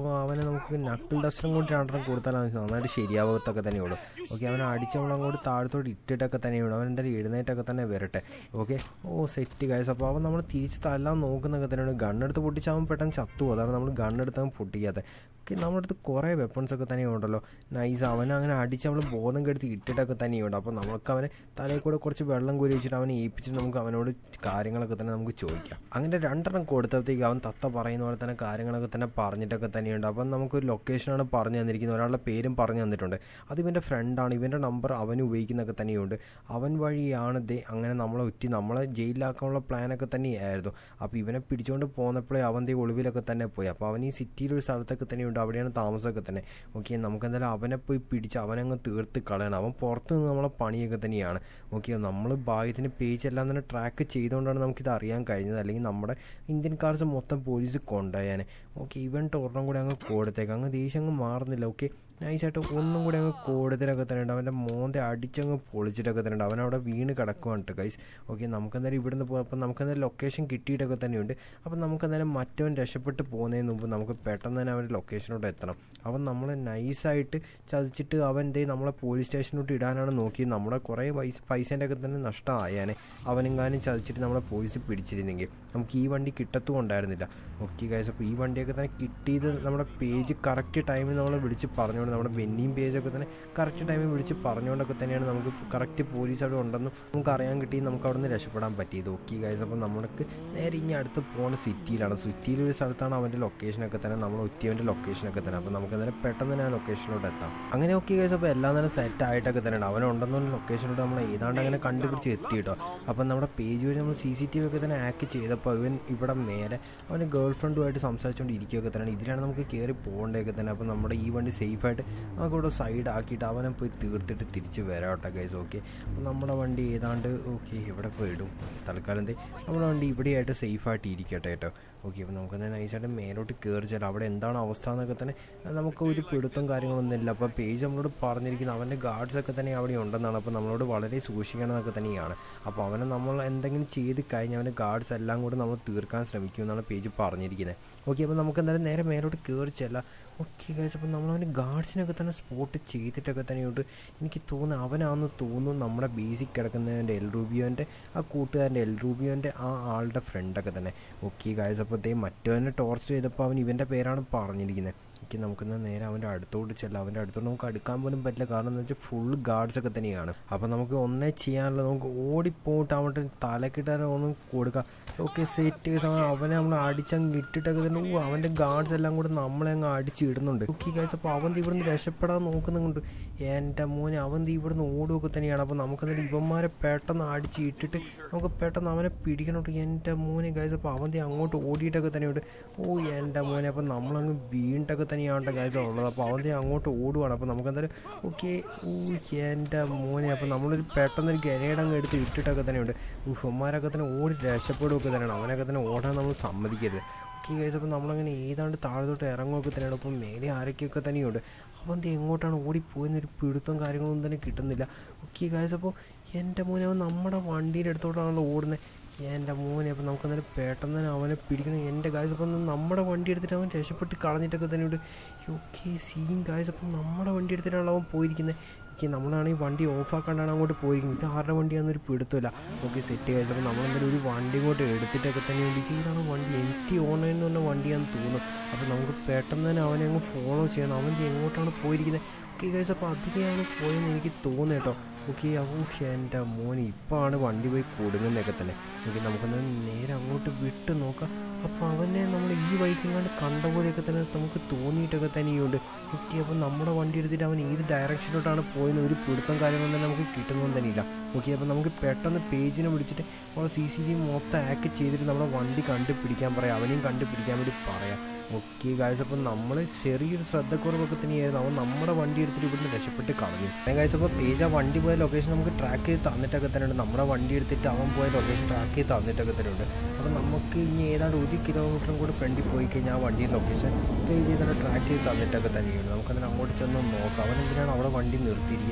Speaker 1: അപ്പോൾ അവനെ നമുക്ക് നക്കിൾ ഡസ്റ്ററും കൊണ്ട് രണ്ടെണ്ണം കൊടുത്താൽ അവന് നന്നായിട്ട് ശരിയാവത്തൊക്കെ തന്നെയുള്ളൂ ഓക്കെ അവനെ അടിച്ച് നമ്മൾ അങ്ങോട്ട് താഴത്തോട്ട് ഇട്ടിട്ടൊക്കെ തന്നെയുള്ളൂ അവൻ എന്തായാലും എഴുന്നേറ്റൊക്കെ തന്നെ വരട്ടെ ഓക്കെ ഓ സെറ്റ് ഗൈസ് അപ്പോൾ അവൻ നമ്മൾ തിരിച്ച് തല്ലാൻ നോക്കുന്നൊക്കെ തന്നെയാണ് ഗണ്ണെടുത്ത് പൊട്ടിച്ച് അവൻ പെട്ടെന്ന് ചത്തു അതാണ് നമ്മൾ ഗണ്ണെടുത്ത് അവൻ പൊട്ടിക്കാതെ ഓക്കെ നമ്മുടെ അടുത്ത് കുറേ വെപ്പൺസ് ഒക്കെ തന്നെയുണ്ടല്ലോ നൈസ് അവനെ അങ്ങനെ അടിച്ച് നമ്മൾ ബോധം കെടുത്ത് ഇട്ടിട്ടൊക്കെ തന്നെയുണ്ട് അപ്പോൾ നമുക്ക് അവനെ തലയിൽ കൂടെ കുറച്ച് വെള്ളം കോരി വെച്ചിട്ട് അവനെ ഏൽപ്പിച്ചിട്ട് നമുക്ക് അവനോട് കാര്യങ്ങളൊക്കെ തന്നെ നമുക്ക് ചോദിക്കാം അങ്ങനെ രണ്ടെണ്ണം കൊടുത്തപ്പോഴത്തേക്ക് അവൻ തത്ത പറയുന്ന പോലെ തന്നെ കാര്യങ്ങളൊക്കെ തന്നെ പറഞ്ഞിട്ടൊക്കെ തന്നെയുണ്ട് അപ്പം നമുക്കൊരു ലൊക്കേഷനാണ് പറഞ്ഞു തന്നിരിക്കുന്നത് ഒരാളുടെ പേരും പറഞ്ഞു തന്നിട്ടുണ്ട് അത് ഇവൻ്റെ ഫ്രണ്ടാണ് ഇവൻ്റെ നമ്പർ അവൻ ഉപയോഗിക്കുന്നൊക്കെ തന്നെയുണ്ട് അവൻ വഴിയാണ് ദേ അങ്ങനെ നമ്മളെ ഒറ്റി നമ്മളെ ജയിലിലാക്കാനുള്ള പ്ലാനൊക്കെ തന്നെയായിരുന്നു അപ്പോൾ ഇവനെ പിടിച്ചുകൊണ്ട് പോന്നപ്പോഴേ അവൻ ദേ ഒളിവിലൊക്കെ തന്നെ പോയി അപ്പോൾ അവൻ ഈ സിറ്റിയിലൊരു സ്ഥലത്തൊക്കെ തന്നെയുണ്ട് അവിടെയാണ് താമസമൊക്കെ തന്നെ ഓക്കെ നമുക്ക് എന്തായാലും അവനെ പോയി പിടിച്ച് അവനങ്ങ് തീർത്ത് കളയണം അവൻ പുറത്ത് നിന്ന് നമ്മളെ പണിയൊക്കെ തന്നെയാണ് ഓക്കെ നമ്മൾ ഭാഗ്യത്തിന് പേജ് എല്ലാം തന്നെ ട്രാക്ക് ചെയ്തുകൊണ്ടാണ് നമുക്കിത് അറിയാൻ കഴിഞ്ഞത് അല്ലെങ്കിൽ നമ്മുടെ ഇന്ത്യൻ കാർസ് മൊത്തം പോലീസ് കൊണ്ടുപോയാനെ ഓക്കെ ഇവൻ ടോർണം കൂടെ അങ്ങ് കൊടുത്തേക്ക് അങ്ങ് ദേഷ്യം അങ്ങ് മാറുന്നില്ല ഓക്കെ നൈസായിട്ട് ഒന്നും കൂടി അങ്ങ് കൂടുതലൊക്കെ തന്നെ ഉണ്ട് അവൻ്റെ മോന്തെ അടിച്ചങ്ങ് പൊളിച്ചിട്ടൊക്കെ തന്നെ ഉണ്ട് അവനവിടെ വീണ് കിടക്കുവാണ് കേട്ടോ ഗൈസ് ഓക്കെ നമുക്ക് എന്തായാലും ഇവിടുന്ന് പോയപ്പോൾ നമുക്ക് എന്തായാലും ലൊക്കേഷൻ കിട്ടിയിട്ടൊക്കെ തന്നെയുണ്ട് അപ്പം നമുക്ക് എന്തായാലും മറ്റവൻ രക്ഷപ്പെട്ട് പോകുന്നതിന് മുമ്പ് നമുക്ക് പെട്ടെന്ന് തന്നെ അവൻ്റെ ലൊക്കേഷനോട് എത്തണം അവൻ നമ്മളെ നൈസായിട്ട് ചതിച്ചിട്ട് അവൻ എന്തേ നമ്മളെ പോലീസ് സ്റ്റേഷനിലോട്ട് ഇടാനാണ് നോക്കിയത് നമ്മുടെ കുറേ പൈസ പൈസേൻ്റെ ഒക്കെ തന്നെ നഷ്ടമായാനെ അവനെങ്ങാനും ചതിച്ചിട്ട് നമ്മളെ പോലീസ് പിടിച്ചിരുന്നെങ്കിൽ നമുക്ക് ഈ വണ്ടി കിട്ടത്തും ഉണ്ടായിരുന്നില്ല ഓക്കെ ഗൈസ് അപ്പോൾ ഈ വണ്ടിയൊക്കെ തന്നെ കിട്ടിയത് നമ്മുടെ പേജ് കറക്റ്റ് ടൈമിൽ നമ്മൾ വിളിച്ച് പറഞ്ഞുകൊണ്ട് നമ്മുടെ ബെന്നിയും പേജൊക്കെ തന്നെ കറക്റ്റ് ടൈമിൽ വിളിച്ച് പറഞ്ഞുകൊണ്ടൊക്കെ തന്നെയാണ് നമുക്ക് കറക്റ്റ് പോലീസ് അവിടെ ഉണ്ടെന്ന് നമുക്ക് അറിയാൻ കിട്ടി നമുക്ക് അവിടെ നിന്ന് രക്ഷപ്പെടാൻ പറ്റിയത് ഓക്കെ ഗൈസ് അപ്പോൾ നമുക്ക് നേരെ ഇനി അടുത്ത് പോകുന്ന സിറ്റിയിലാണ് സിറ്റിയിലൊരു സ്ഥലത്താണ് അവൻ്റെ ലൊക്കേഷനൊക്കെ തന്നെ നമ്മൾ ഒറ്റിയവൻ്റെ ലൊക്കേഷനൊക്കെ തന്നെ അപ്പോൾ നമുക്ക് എന്തായാലും പെട്ടെന്ന് തന്നെ ആ ലൊക്കേഷനിലോട്ട് എത്താം അങ്ങനെ ഓക്കെ ഗൈസ് അപ്പോൾ എല്ലാം തന്നെ സെറ്റ് ആയിട്ടൊക്കെ തന്നെയാണ് അവനുണ്ടെന്നുള്ള ലൊക്കേഷനിലോട്ട് നമ്മൾ ഏതാണ്ട് അങ്ങനെ കണ്ടുപിടിച്ച് എത്തി കേട്ടോ അപ്പം നമ്മുടെ പേജ് വഴി നമ്മൾ സി സി ടി വി ഒക്കെ തന്നെ ആക്ട് ചെയ്തപ്പോൾ ഇവൻ ഇവിടെ മേലെ അവന് ഗേൾ ഫ്രണ്ടുമായിട്ട് സംസാരിച്ചുകൊണ്ട് ഇരിക്കുകയൊക്കെ തന്നെ ഇതിലാണ് നമുക്ക് കയറി പോകേണ്ടതൊക്കെ തന്നെ അപ്പോൾ നമ്മുടെ ഈ വണ്ടി സേഫായിട്ട് നമുക്കിവിടെ സൈഡ് ആക്കിയിട്ട് അവനെ പോയി തീർത്തിട്ട് തിരിച്ച് വരാം കേട്ടോ ഗൈസ് ഓക്കെ അപ്പോൾ നമ്മുടെ വണ്ടി ഏതാണ്ട് ഓക്കെ ഇവിടെ പോയി ഇടും തൽക്കാലം എന്തേ നമ്മുടെ വണ്ടി ഇവിടെയായിട്ട് സേഫായിട്ട് ഇരിക്കട്ടെ കേട്ടോ ഓക്കെ അപ്പോൾ നമുക്ക് തന്നെ നൈസായിട്ട് മേലോട്ട് കയറി ചെല്ലാം അവിടെ എന്താണ് അവസ്ഥ എന്നൊക്കെ തന്നെ നമുക്ക് ഒരു പിടുത്തം കാര്യങ്ങളൊന്നും ഇല്ല അപ്പോൾ പേജ് നമ്മളോട് പറഞ്ഞിരിക്കുന്നത് അവൻ്റെ ഗാർഡ്സൊക്കെ തന്നെ അവിടെ ഉണ്ടെന്നാണ് അപ്പോൾ നമ്മളോട് വളരെ സൂക്ഷിക്കണം എന്നൊക്കെ തന്നെയാണ് അപ്പോൾ അവനെ നമ്മൾ എന്തെങ്കിലും ചെയ്ത് കഴിഞ്ഞാൽ അവൻ്റെ ഗാർഡ്സ് എല്ലാം കൂടെ നമ്മൾ തീർക്കാൻ ശ്രമിക്കും എന്നാണ് പേജ് പറഞ്ഞിരിക്കുന്നത് ഓക്കെ അപ്പോൾ നമുക്ക് എന്തായാലും നേരെ മേലോട്ട് കയറി ചെല്ലാം ഓക്കെ കഴിച്ച് അപ്പോൾ നമ്മളവൻ്റെ ഗാർഡ്സിനൊക്കെ തന്നെ സ്പോട്ട് ചെയ്തിട്ടൊക്കെ തന്നെയുണ്ട് എനിക്ക് തോന്നുന്നു അവനാണെന്ന് തോന്നുന്നു നമ്മുടെ ബേസിക് കിടക്കുന്നതിൻ്റെ എൽ റൂബിയോൻ്റെ ആ കൂട്ടുകാരൻ്റെ എൽ റൂബിയോൻ്റെ ആ ആളുടെ ഫ്രണ്ടൊക്കെ തന്നെ ഓക്കെ ഗായ്സ് അപ്പോൾ ഇതേ മറ്റവനെ ടോർച്ച് ചെയ്തപ്പോൾ അവൻ ഇവൻ്റെ പേരാണ് പറഞ്ഞിരിക്കുന്നത് എനിക്ക് നമുക്കിന്ന് നേരെ അവൻ്റെ അടുത്തോട്ട് ചെല്ലാം അവൻ്റെ അടുത്തോട്ട് നമുക്ക് അടുക്കാൻ പോലും പറ്റില്ല കാരണം എന്ന് വെച്ചാൽ ഫുൾ ഗാർഡ്സ് ഒക്കെ തന്നെയാണ് അപ്പോൾ നമുക്ക് ഒന്നേ ചെയ്യാനുള്ളത് നമുക്ക് ഓടിപ്പോയിട്ട് അവൻ്റെ തലക്കിട്ടാൻ ഒന്നും കൊടുക്കാം ഓക്കെ സെറ്റ് അവനെ നമ്മൾ അടിച്ചങ്ങ് ഇട്ടിട്ടൊക്കെ തന്നെ ഓ അവൻ്റെ ഗാർഡ്സ് എല്ലാം കൂടെ നമ്മളെ അങ്ങ് അടിച്ചിടുന്നുണ്ട് ഓക്കെ ഗൈസ് അപ്പോൾ അവൻ ദേ ഇവിടുന്ന് രക്ഷപ്പെടാൻ നോക്കുന്നുണ്ട് എൻ്റെ മോനെ അവൻ ദേ ഇവിടുന്ന് ഓടുകയൊക്കെ തന്നെയാണ് അപ്പോൾ നമുക്കെന്നിട്ട് ഇവന്മാരെ പെട്ടെന്ന് അടിച്ച് ഇട്ടിട്ട് നമുക്ക് പെട്ടെന്ന് അവനെ പിടിക്കണോട്ട് എൻ്റെ മോനെ ഗൈസ് അപ്പോൾ അവൻ ദേ അങ്ങോട്ട് ഓടിയിട്ടൊക്കെ തന്നെയുണ്ട് ഓ എൻ്റെ മോനെ അപ്പോൾ നമ്മളങ്ങ് വീണ്ടൊക്കെ തന്നെയാണ് ഗൈസ് ഉള്ളത് അപ്പോൾ അവൻ ദേ അങ്ങോട്ട് ഓടുവാണ് അപ്പോൾ നമുക്ക് എന്തായാലും ഓക്കെ ഓ എൻ്റെ മോനെ അപ്പോൾ നമ്മളൊരു പെട്ടെന്നൊരു ഗ്രനേഡ് അങ്ങ് എടുത്ത് ഇട്ടിട്ടൊക്കെ തന്നെയുണ്ട് ഉഫന്മാരൊക്കെ തന്നെ ഓടി രക്ഷപ്പെടുകയൊക്കെ തന്നെയാണ് അവനൊക്കെ തന്നെ ഓടാൻ നമ്മൾ സമ്മതിക്കരുത് ഓക്കെ ഗൈസ് അപ്പോൾ നമ്മളങ്ങനെ ഏതാണ്ട് താഴത്തോട്ട് ഇറങ്ങുകയൊക്കെ തന്നെയാണ് അപ്പോൾ മേലെ ആരൊക്കെയൊക്കെ തന്നെയുണ്ട് അവൻ ദേ എങ്ങോട്ടാണ് ഓടിപ്പോയെന്നൊരു പിടുത്തം കാര്യങ്ങളൊന്നും തന്നെ കിട്ടുന്നില്ല ഓക്കെ ഗൈസ് അപ്പോൾ എൻ്റെ മോനെ അവൻ നമ്മുടെ വണ്ടീൻ്റെ അടുത്തോട്ടാണല്ലോ ഓടുന്നത് എൻ്റെ മോനെ അപ്പം നമുക്ക് എന്നാലും പെട്ടെന്ന് തന്നെ അവനെ പിടിക്കണം എൻ്റെ ഗായ്സ് അപ്പം നമ്മുടെ വണ്ടി എടുത്തിട്ട് അവൻ രക്ഷപ്പെട്ട് കളഞ്ഞിട്ടൊക്കെ തന്നെയുണ്ട് ഓക്കെ സീൻ ഗായ്സ് അപ്പം നമ്മുടെ വണ്ടി എടുത്തിട്ടാണല്ലോ അവൻ പോയിരിക്കുന്നത് ഓക്കെ നമ്മളാണെങ്കിൽ വണ്ടി ഓഫാക്കാണ്ടാണ് അങ്ങോട്ട് പോയിരിക്കുന്നത് ഇത് ആരുടെ വണ്ടിയാണെന്നൊരു പിടുത്തമില്ല ഓക്കെ സെറ്റ് ഗായ്സ് അപ്പം നമ്മളെന്തായാലും ഒരു വണ്ടി ഇങ്ങോട്ട് എടുത്തിട്ടൊക്കെ തന്നെ ഉണ്ട് ഇതാണ് വണ്ടി എം ടി ഓൺലൈൻ എന്ന് പറഞ്ഞ വണ്ടിയാണെന്ന് തോന്നുന്നു അപ്പോൾ നമുക്ക് പെട്ടെന്ന് തന്നെ അവനെ അങ്ങ് ഫോളോ ചെയ്യണം അവൻ എങ്ങോട്ടാണ് പോയിരിക്കുന്നത് ഓക്കെ ഗൈസ് അപ്പോൾ അതിലെയാണ് പോയെന്ന് എനിക്ക് തോന്നുന്നു കേട്ടോ ഓക്കെ ഔ എൻ്റെ മോനെ ഇപ്പോഴാണ് വണ്ടി പോയി കൊടുങ്ങുന്നതൊക്കെ തന്നെ ഓക്കെ നമുക്കൊന്ന് നേരെ അങ്ങോട്ട് വിട്ട് നോക്കാം അപ്പോൾ അവനെ നമ്മൾ ഈ വഴിക്കെങ്ങാണ്ട് കണ്ട പോലെയൊക്കെ തന്നെ നമുക്ക് തോന്നിയിട്ടൊക്കെ തന്നെയുണ്ട് ഓക്കെ അപ്പോൾ നമ്മുടെ വണ്ടി എടുത്തിട്ട് അവൻ ഏത് ഡയറക്ഷനിലോട്ടാണ് പോയെന്ന് ഒരു പിടുത്തം കാര്യങ്ങളൊന്നും തന്നെ നമുക്ക് കിട്ടുന്നൊന്നും തന്നെയില്ല ഓക്കെ അപ്പോൾ നമുക്ക് പെട്ടെന്ന് പേജിനെ വിളിച്ചിട്ട് നമ്മൾ സി സി ടി വി മൊത്തം ആക്ട് ചെയ്തിട്ട് നമ്മുടെ വണ്ടി കണ്ടുപിടിക്കാൻ പറയാം അവനെയും കണ്ടുപിടിക്കാൻ വേണ്ടി പറയാം ഓക്കെ ഗായ്സ് അപ്പം നമ്മൾ ചെറിയൊരു ശ്രദ്ധക്കുറവൊക്കെ തന്നെയായിരുന്നു അവൻ നമ്മുടെ വണ്ടി എടുത്തിട്ട് ഇവിടുന്ന് രക്ഷപ്പെട്ട് കളഞ്ഞു ഞാൻ ഗായ്സ് അപ്പോൾ പേജ് ആ വണ്ടി പോയ ലൊക്കേഷൻ നമുക്ക് ട്രാക്ക് ചെയ്ത് തന്നിട്ടൊക്കെ തന്നെ ഉണ്ട് നമ്മുടെ വണ്ടി എടുത്തിട്ട് അവൻ പോയ ലൊക്കേഷൻ ട്രാക്ക് ചെയ്ത് തന്നിട്ടൊക്കെ തന്നെ ഉണ്ട് അപ്പോൾ നമുക്ക് ഇനി ഏതാണ്ട് ഒരു കിലോമീറ്ററും കൂടെ ഫ്രണ്ടിൽ പോയി കഴിഞ്ഞാൽ ആ വണ്ടിയുടെ ലൊക്കേഷൻ പേ ചെയ്തിട്ട് ട്രാക്ക് ചെയ്ത് തന്നിട്ടൊക്കെ തന്നെയുണ്ട് നമുക്കതിന് അങ്ങോട്ട് ചെന്ന് നോക്കാം അവൻ എന്തിനാണ് അവിടെ വണ്ടി നിർത്തിയിരിക്കുന്നത്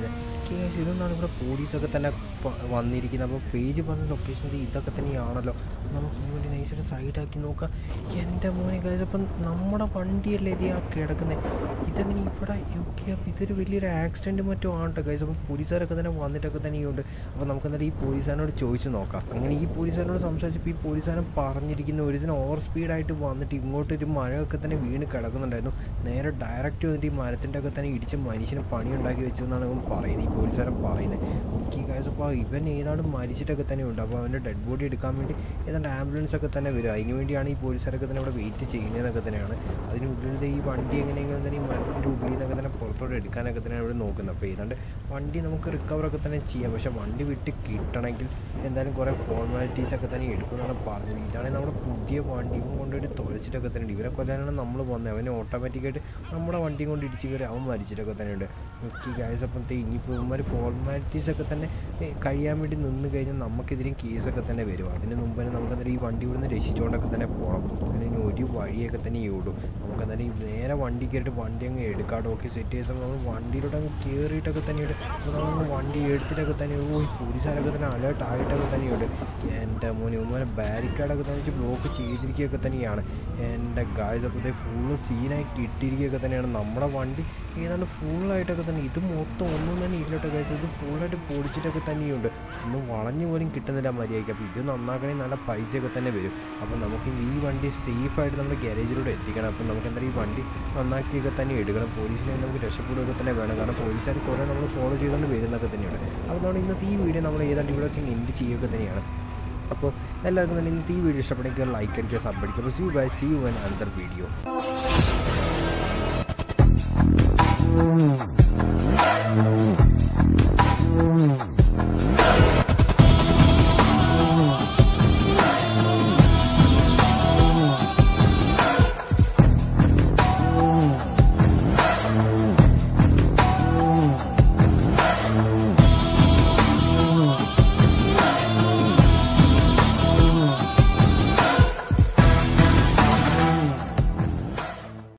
Speaker 1: ഓക്കെ ഇതൊന്നാണ് ഇവിടെ പോലീസൊക്കെ തന്നെ പ- വന്നിരിക്കുന്നത് അപ്പോൾ പേജ് പറഞ്ഞ ലൊക്കേഷൻ ഇതൊക്കെ തന്നെയാണല്ലോ നമുക്ക് ഇതിന് വേണ്ടി നൈസായിട്ട് സൈഡാക്കി നോക്കാം എൻ്റെ മോനെ കാര്യം അപ്പം നമ്മുടെ വണ്ടിയല്ലേ ഇത് ആ കിടക്കുന്നത് ഇതെങ്ങനെ ഇവിടെ യു കെ അപ്പോൾ ഇതൊരു വലിയൊരു ആക്സിഡൻറ്റ് മറ്റോ ആണ് കേട്ടോ കാര്യം അപ്പോൾ പോലീസുകാരൊക്കെ തന്നെ വന്നിട്ടൊക്കെ തന്നെയുണ്ട് അപ്പോൾ നമുക്ക് എന്തായാലും ഈ പോലീസുകാരനോട് ചോദിച്ചു നോക്കാം അങ്ങനെ ഈ പോലീസുകാരനോട് സംസാരിച്ചപ്പോൾ ഈ പോലീസുകാരൻ പറഞ്ഞിരിക്കുന്ന ഒരു ഇതിന് ഓവർ സ്പീഡായിട്ട് വന്നിട്ട് ഇങ്ങോട്ട് ഒരു മരമൊക്കെ തന്നെ വീണ് കിടക്കുന്നുണ്ടായിരുന്നു നേരെ ഡയറക്റ്റ് വന്നിട്ട് ഈ മരത്തിൻ്റെ ഒക്കെ തന്നെ ഇടിച്ച് മനുഷ്യന് പണി ഉണ്ടാക്കി വെച്ചതെന്നാണ് ഇവൻ പറയുന്നത് ഈ പോലീസുകാരൻ പറയുന്നത് ഓക്കെ കാര്യം അപ്പോൾ ഇവൻ ഏതാണ്ട് മരിച്ചിട്ടൊക്കെ തന്നെ ഉണ്ട് അപ്പോൾ അവൻ്റെ ഡെഡ് ബോഡി എടുക്കാൻ വേണ്ടി ഏതാണ്ട് ആംബുലൻസ് ഒക്കെ തന്നെ വരും അതിന് വേണ്ടിയാണ് ഈ പോലീസുകാരൊക്കെ തന്നെ ഇവിടെ വെയിറ്റ് ചെയ്യുന്നതൊക്കെ തന്നെയാണ് അതിനുള്ളിൽ ഈ വണ്ടി എങ്ങനെയെങ്കിലും തന്നെ ഈ മരത്തിൻ്റെ ഉള്ളിൽ നിന്നൊക്കെ തന്നെ പുറത്തോട്ട് എടുക്കാനൊക്കെ തന്നെയാണ് ഇവിടെ നോക്കുന്നത് അപ്പോൾ ഏതാണ്ട് വണ്ടി നമുക്ക് റിക്കവറൊക്കെ തന്നെ ചെയ്യാം പക്ഷേ വണ്ടി വിട്ട് കിട്ടണമെങ്കിൽ എന്തായാലും കുറേ ഫോർമാലിറ്റീസ് ഒക്കെ തന്നെ എടുക്കുമെന്നാണ് പറഞ്ഞത് ഇതാണ് നമ്മുടെ പുതിയ വണ്ടി കൊണ്ടുപോയിട്ട് തുളച്ചിട്ടൊക്കെ തന്നെ ഉണ്ട് ഇവരെ കൊല്ലാനാണ് നമ്മൾ വന്നത് അവന് ഓട്ടോമാറ്റിക്കായിട്ട് നമ്മുടെ വണ്ടി കൊണ്ട് ഇടിച്ച് കയറി അവൻ മരിച്ചിട്ടൊക്കെ തന്നെ ഉണ്ട് ഓക്കെ ഗായസ് അപ്പം ഇനിയിപ്പോൾ ഇവന്മാർ ഫോർമാലിറ്റീസ് ഒക്കെ തന്നെ ഏ, കഴിയാൻ വേണ്ടി നിന്ന് കഴിഞ്ഞാൽ നമുക്കെതിരെയും കേസൊക്കെ തന്നെ വരും അതിന് മുമ്പ് തന്നെ നമുക്ക് എന്തായാലും ഈ വണ്ടി ഇവിടുന്ന് രക്ഷിച്ചുകൊണ്ടൊക്കെ തന്നെ പോകണം അങ്ങനെ ഇനി ഒരു വഴിയൊക്കെ തന്നെ ഉള്ളൂ നമുക്ക് എന്തായാലും ഈ നേരെ വണ്ടി കയറിയിട്ട് വണ്ടി അങ്ങ് എടുക്കാട്ടോ ഓക്കെ സെറ്റ് ചെയ്ത സമയം നമ്മൾ വണ്ടിയിലോട്ട് അങ്ങ് കയറിയിട്ടൊക്കെ തന്നെയുണ്ട് അപ്പോൾ നമ്മൾ വണ്ടി എടുത്തിട്ടൊക്കെ തന്നെ ഓ ഈ പോലീസുകാരൊക്കെ തന്നെ അലേർട്ട് ആയിട്ടൊക്കെ തന്നെയുണ്ട് എൻ്റെ മോനെ ഇവന്മാരെ ബാരിക്കേഡൊക്കെ തന്നെ വെച്ച് ബ്ലോക്ക് ചെയ്തിരിക്കുകയൊക്കെ തന്നെയാണ് എൻ്റെ ഗായ്സ് അപ്പോഴത്തെ ഫുള്ള് സീനായി കിട്ടിയിരിക്കുകയൊക്കെ തന്നെയാണ് നമ്മുടെ വണ്ടി ഏതാണ്ട് ഫുള്ളായിട്ടൊക്കെ തന്നെ ഇത് മൊത്തം ഒന്നും തന്നെ ഇല്ലോട്ടെ ഗായ്സ് ഇത് ഫുള്ളായിട്ട് പൊടിച്ചിട്ടൊക്കെ തന്നെയുണ്ട് ഒന്നും വളഞ്ഞു പോലും കിട്ടുന്നില്ല മര്യാദയ്ക്ക് അപ്പോൾ ഇത് നന്നാക്കണമെങ്കിൽ നല്ല പൈസയൊക്കെ തന്നെ വരും അപ്പോൾ നമുക്ക് ഈ വണ്ടി സേഫായിട്ട് നമ്മുടെ ഗാരേജിലൂടെ എത്തിക്കണം അപ്പോൾ നമുക്ക് എന്തായാലും ഈ വണ്ടി നന്നാക്കിയൊക്കെ തന്നെ എടുക്കണം പോലീസിനെ നമുക്ക് രക്ഷപ്പെടുകയൊക്കെ തന്നെ വേണം കാരണം പോലീസുകാർ കുറേ നമ്മൾ ഫോളോ ചെയ്തുകൊണ്ട് വരുന്നൊക്കെ തന്നെയാണ് അപ്പോൾ നമ്മൾ ഇന്നത്തെ ഈ വീഡിയോ നമ്മൾ ഏതാണ്ട് ഇവിടെ വെച്ച് എൻഡ് ചെയ്യുകയൊക്കെ തന്നെയാണ് അപ്പോൾ എല്ലാവർക്കും തന്നെ ഇന്നത്തെ ഈ വീഡിയോ ഇഷ്ടപ്പെടുമെങ്കിൽ ലൈക്ക് അടിക്കുക സബ് അടിക്കുക അപ്പോൾ see you bye see you an another video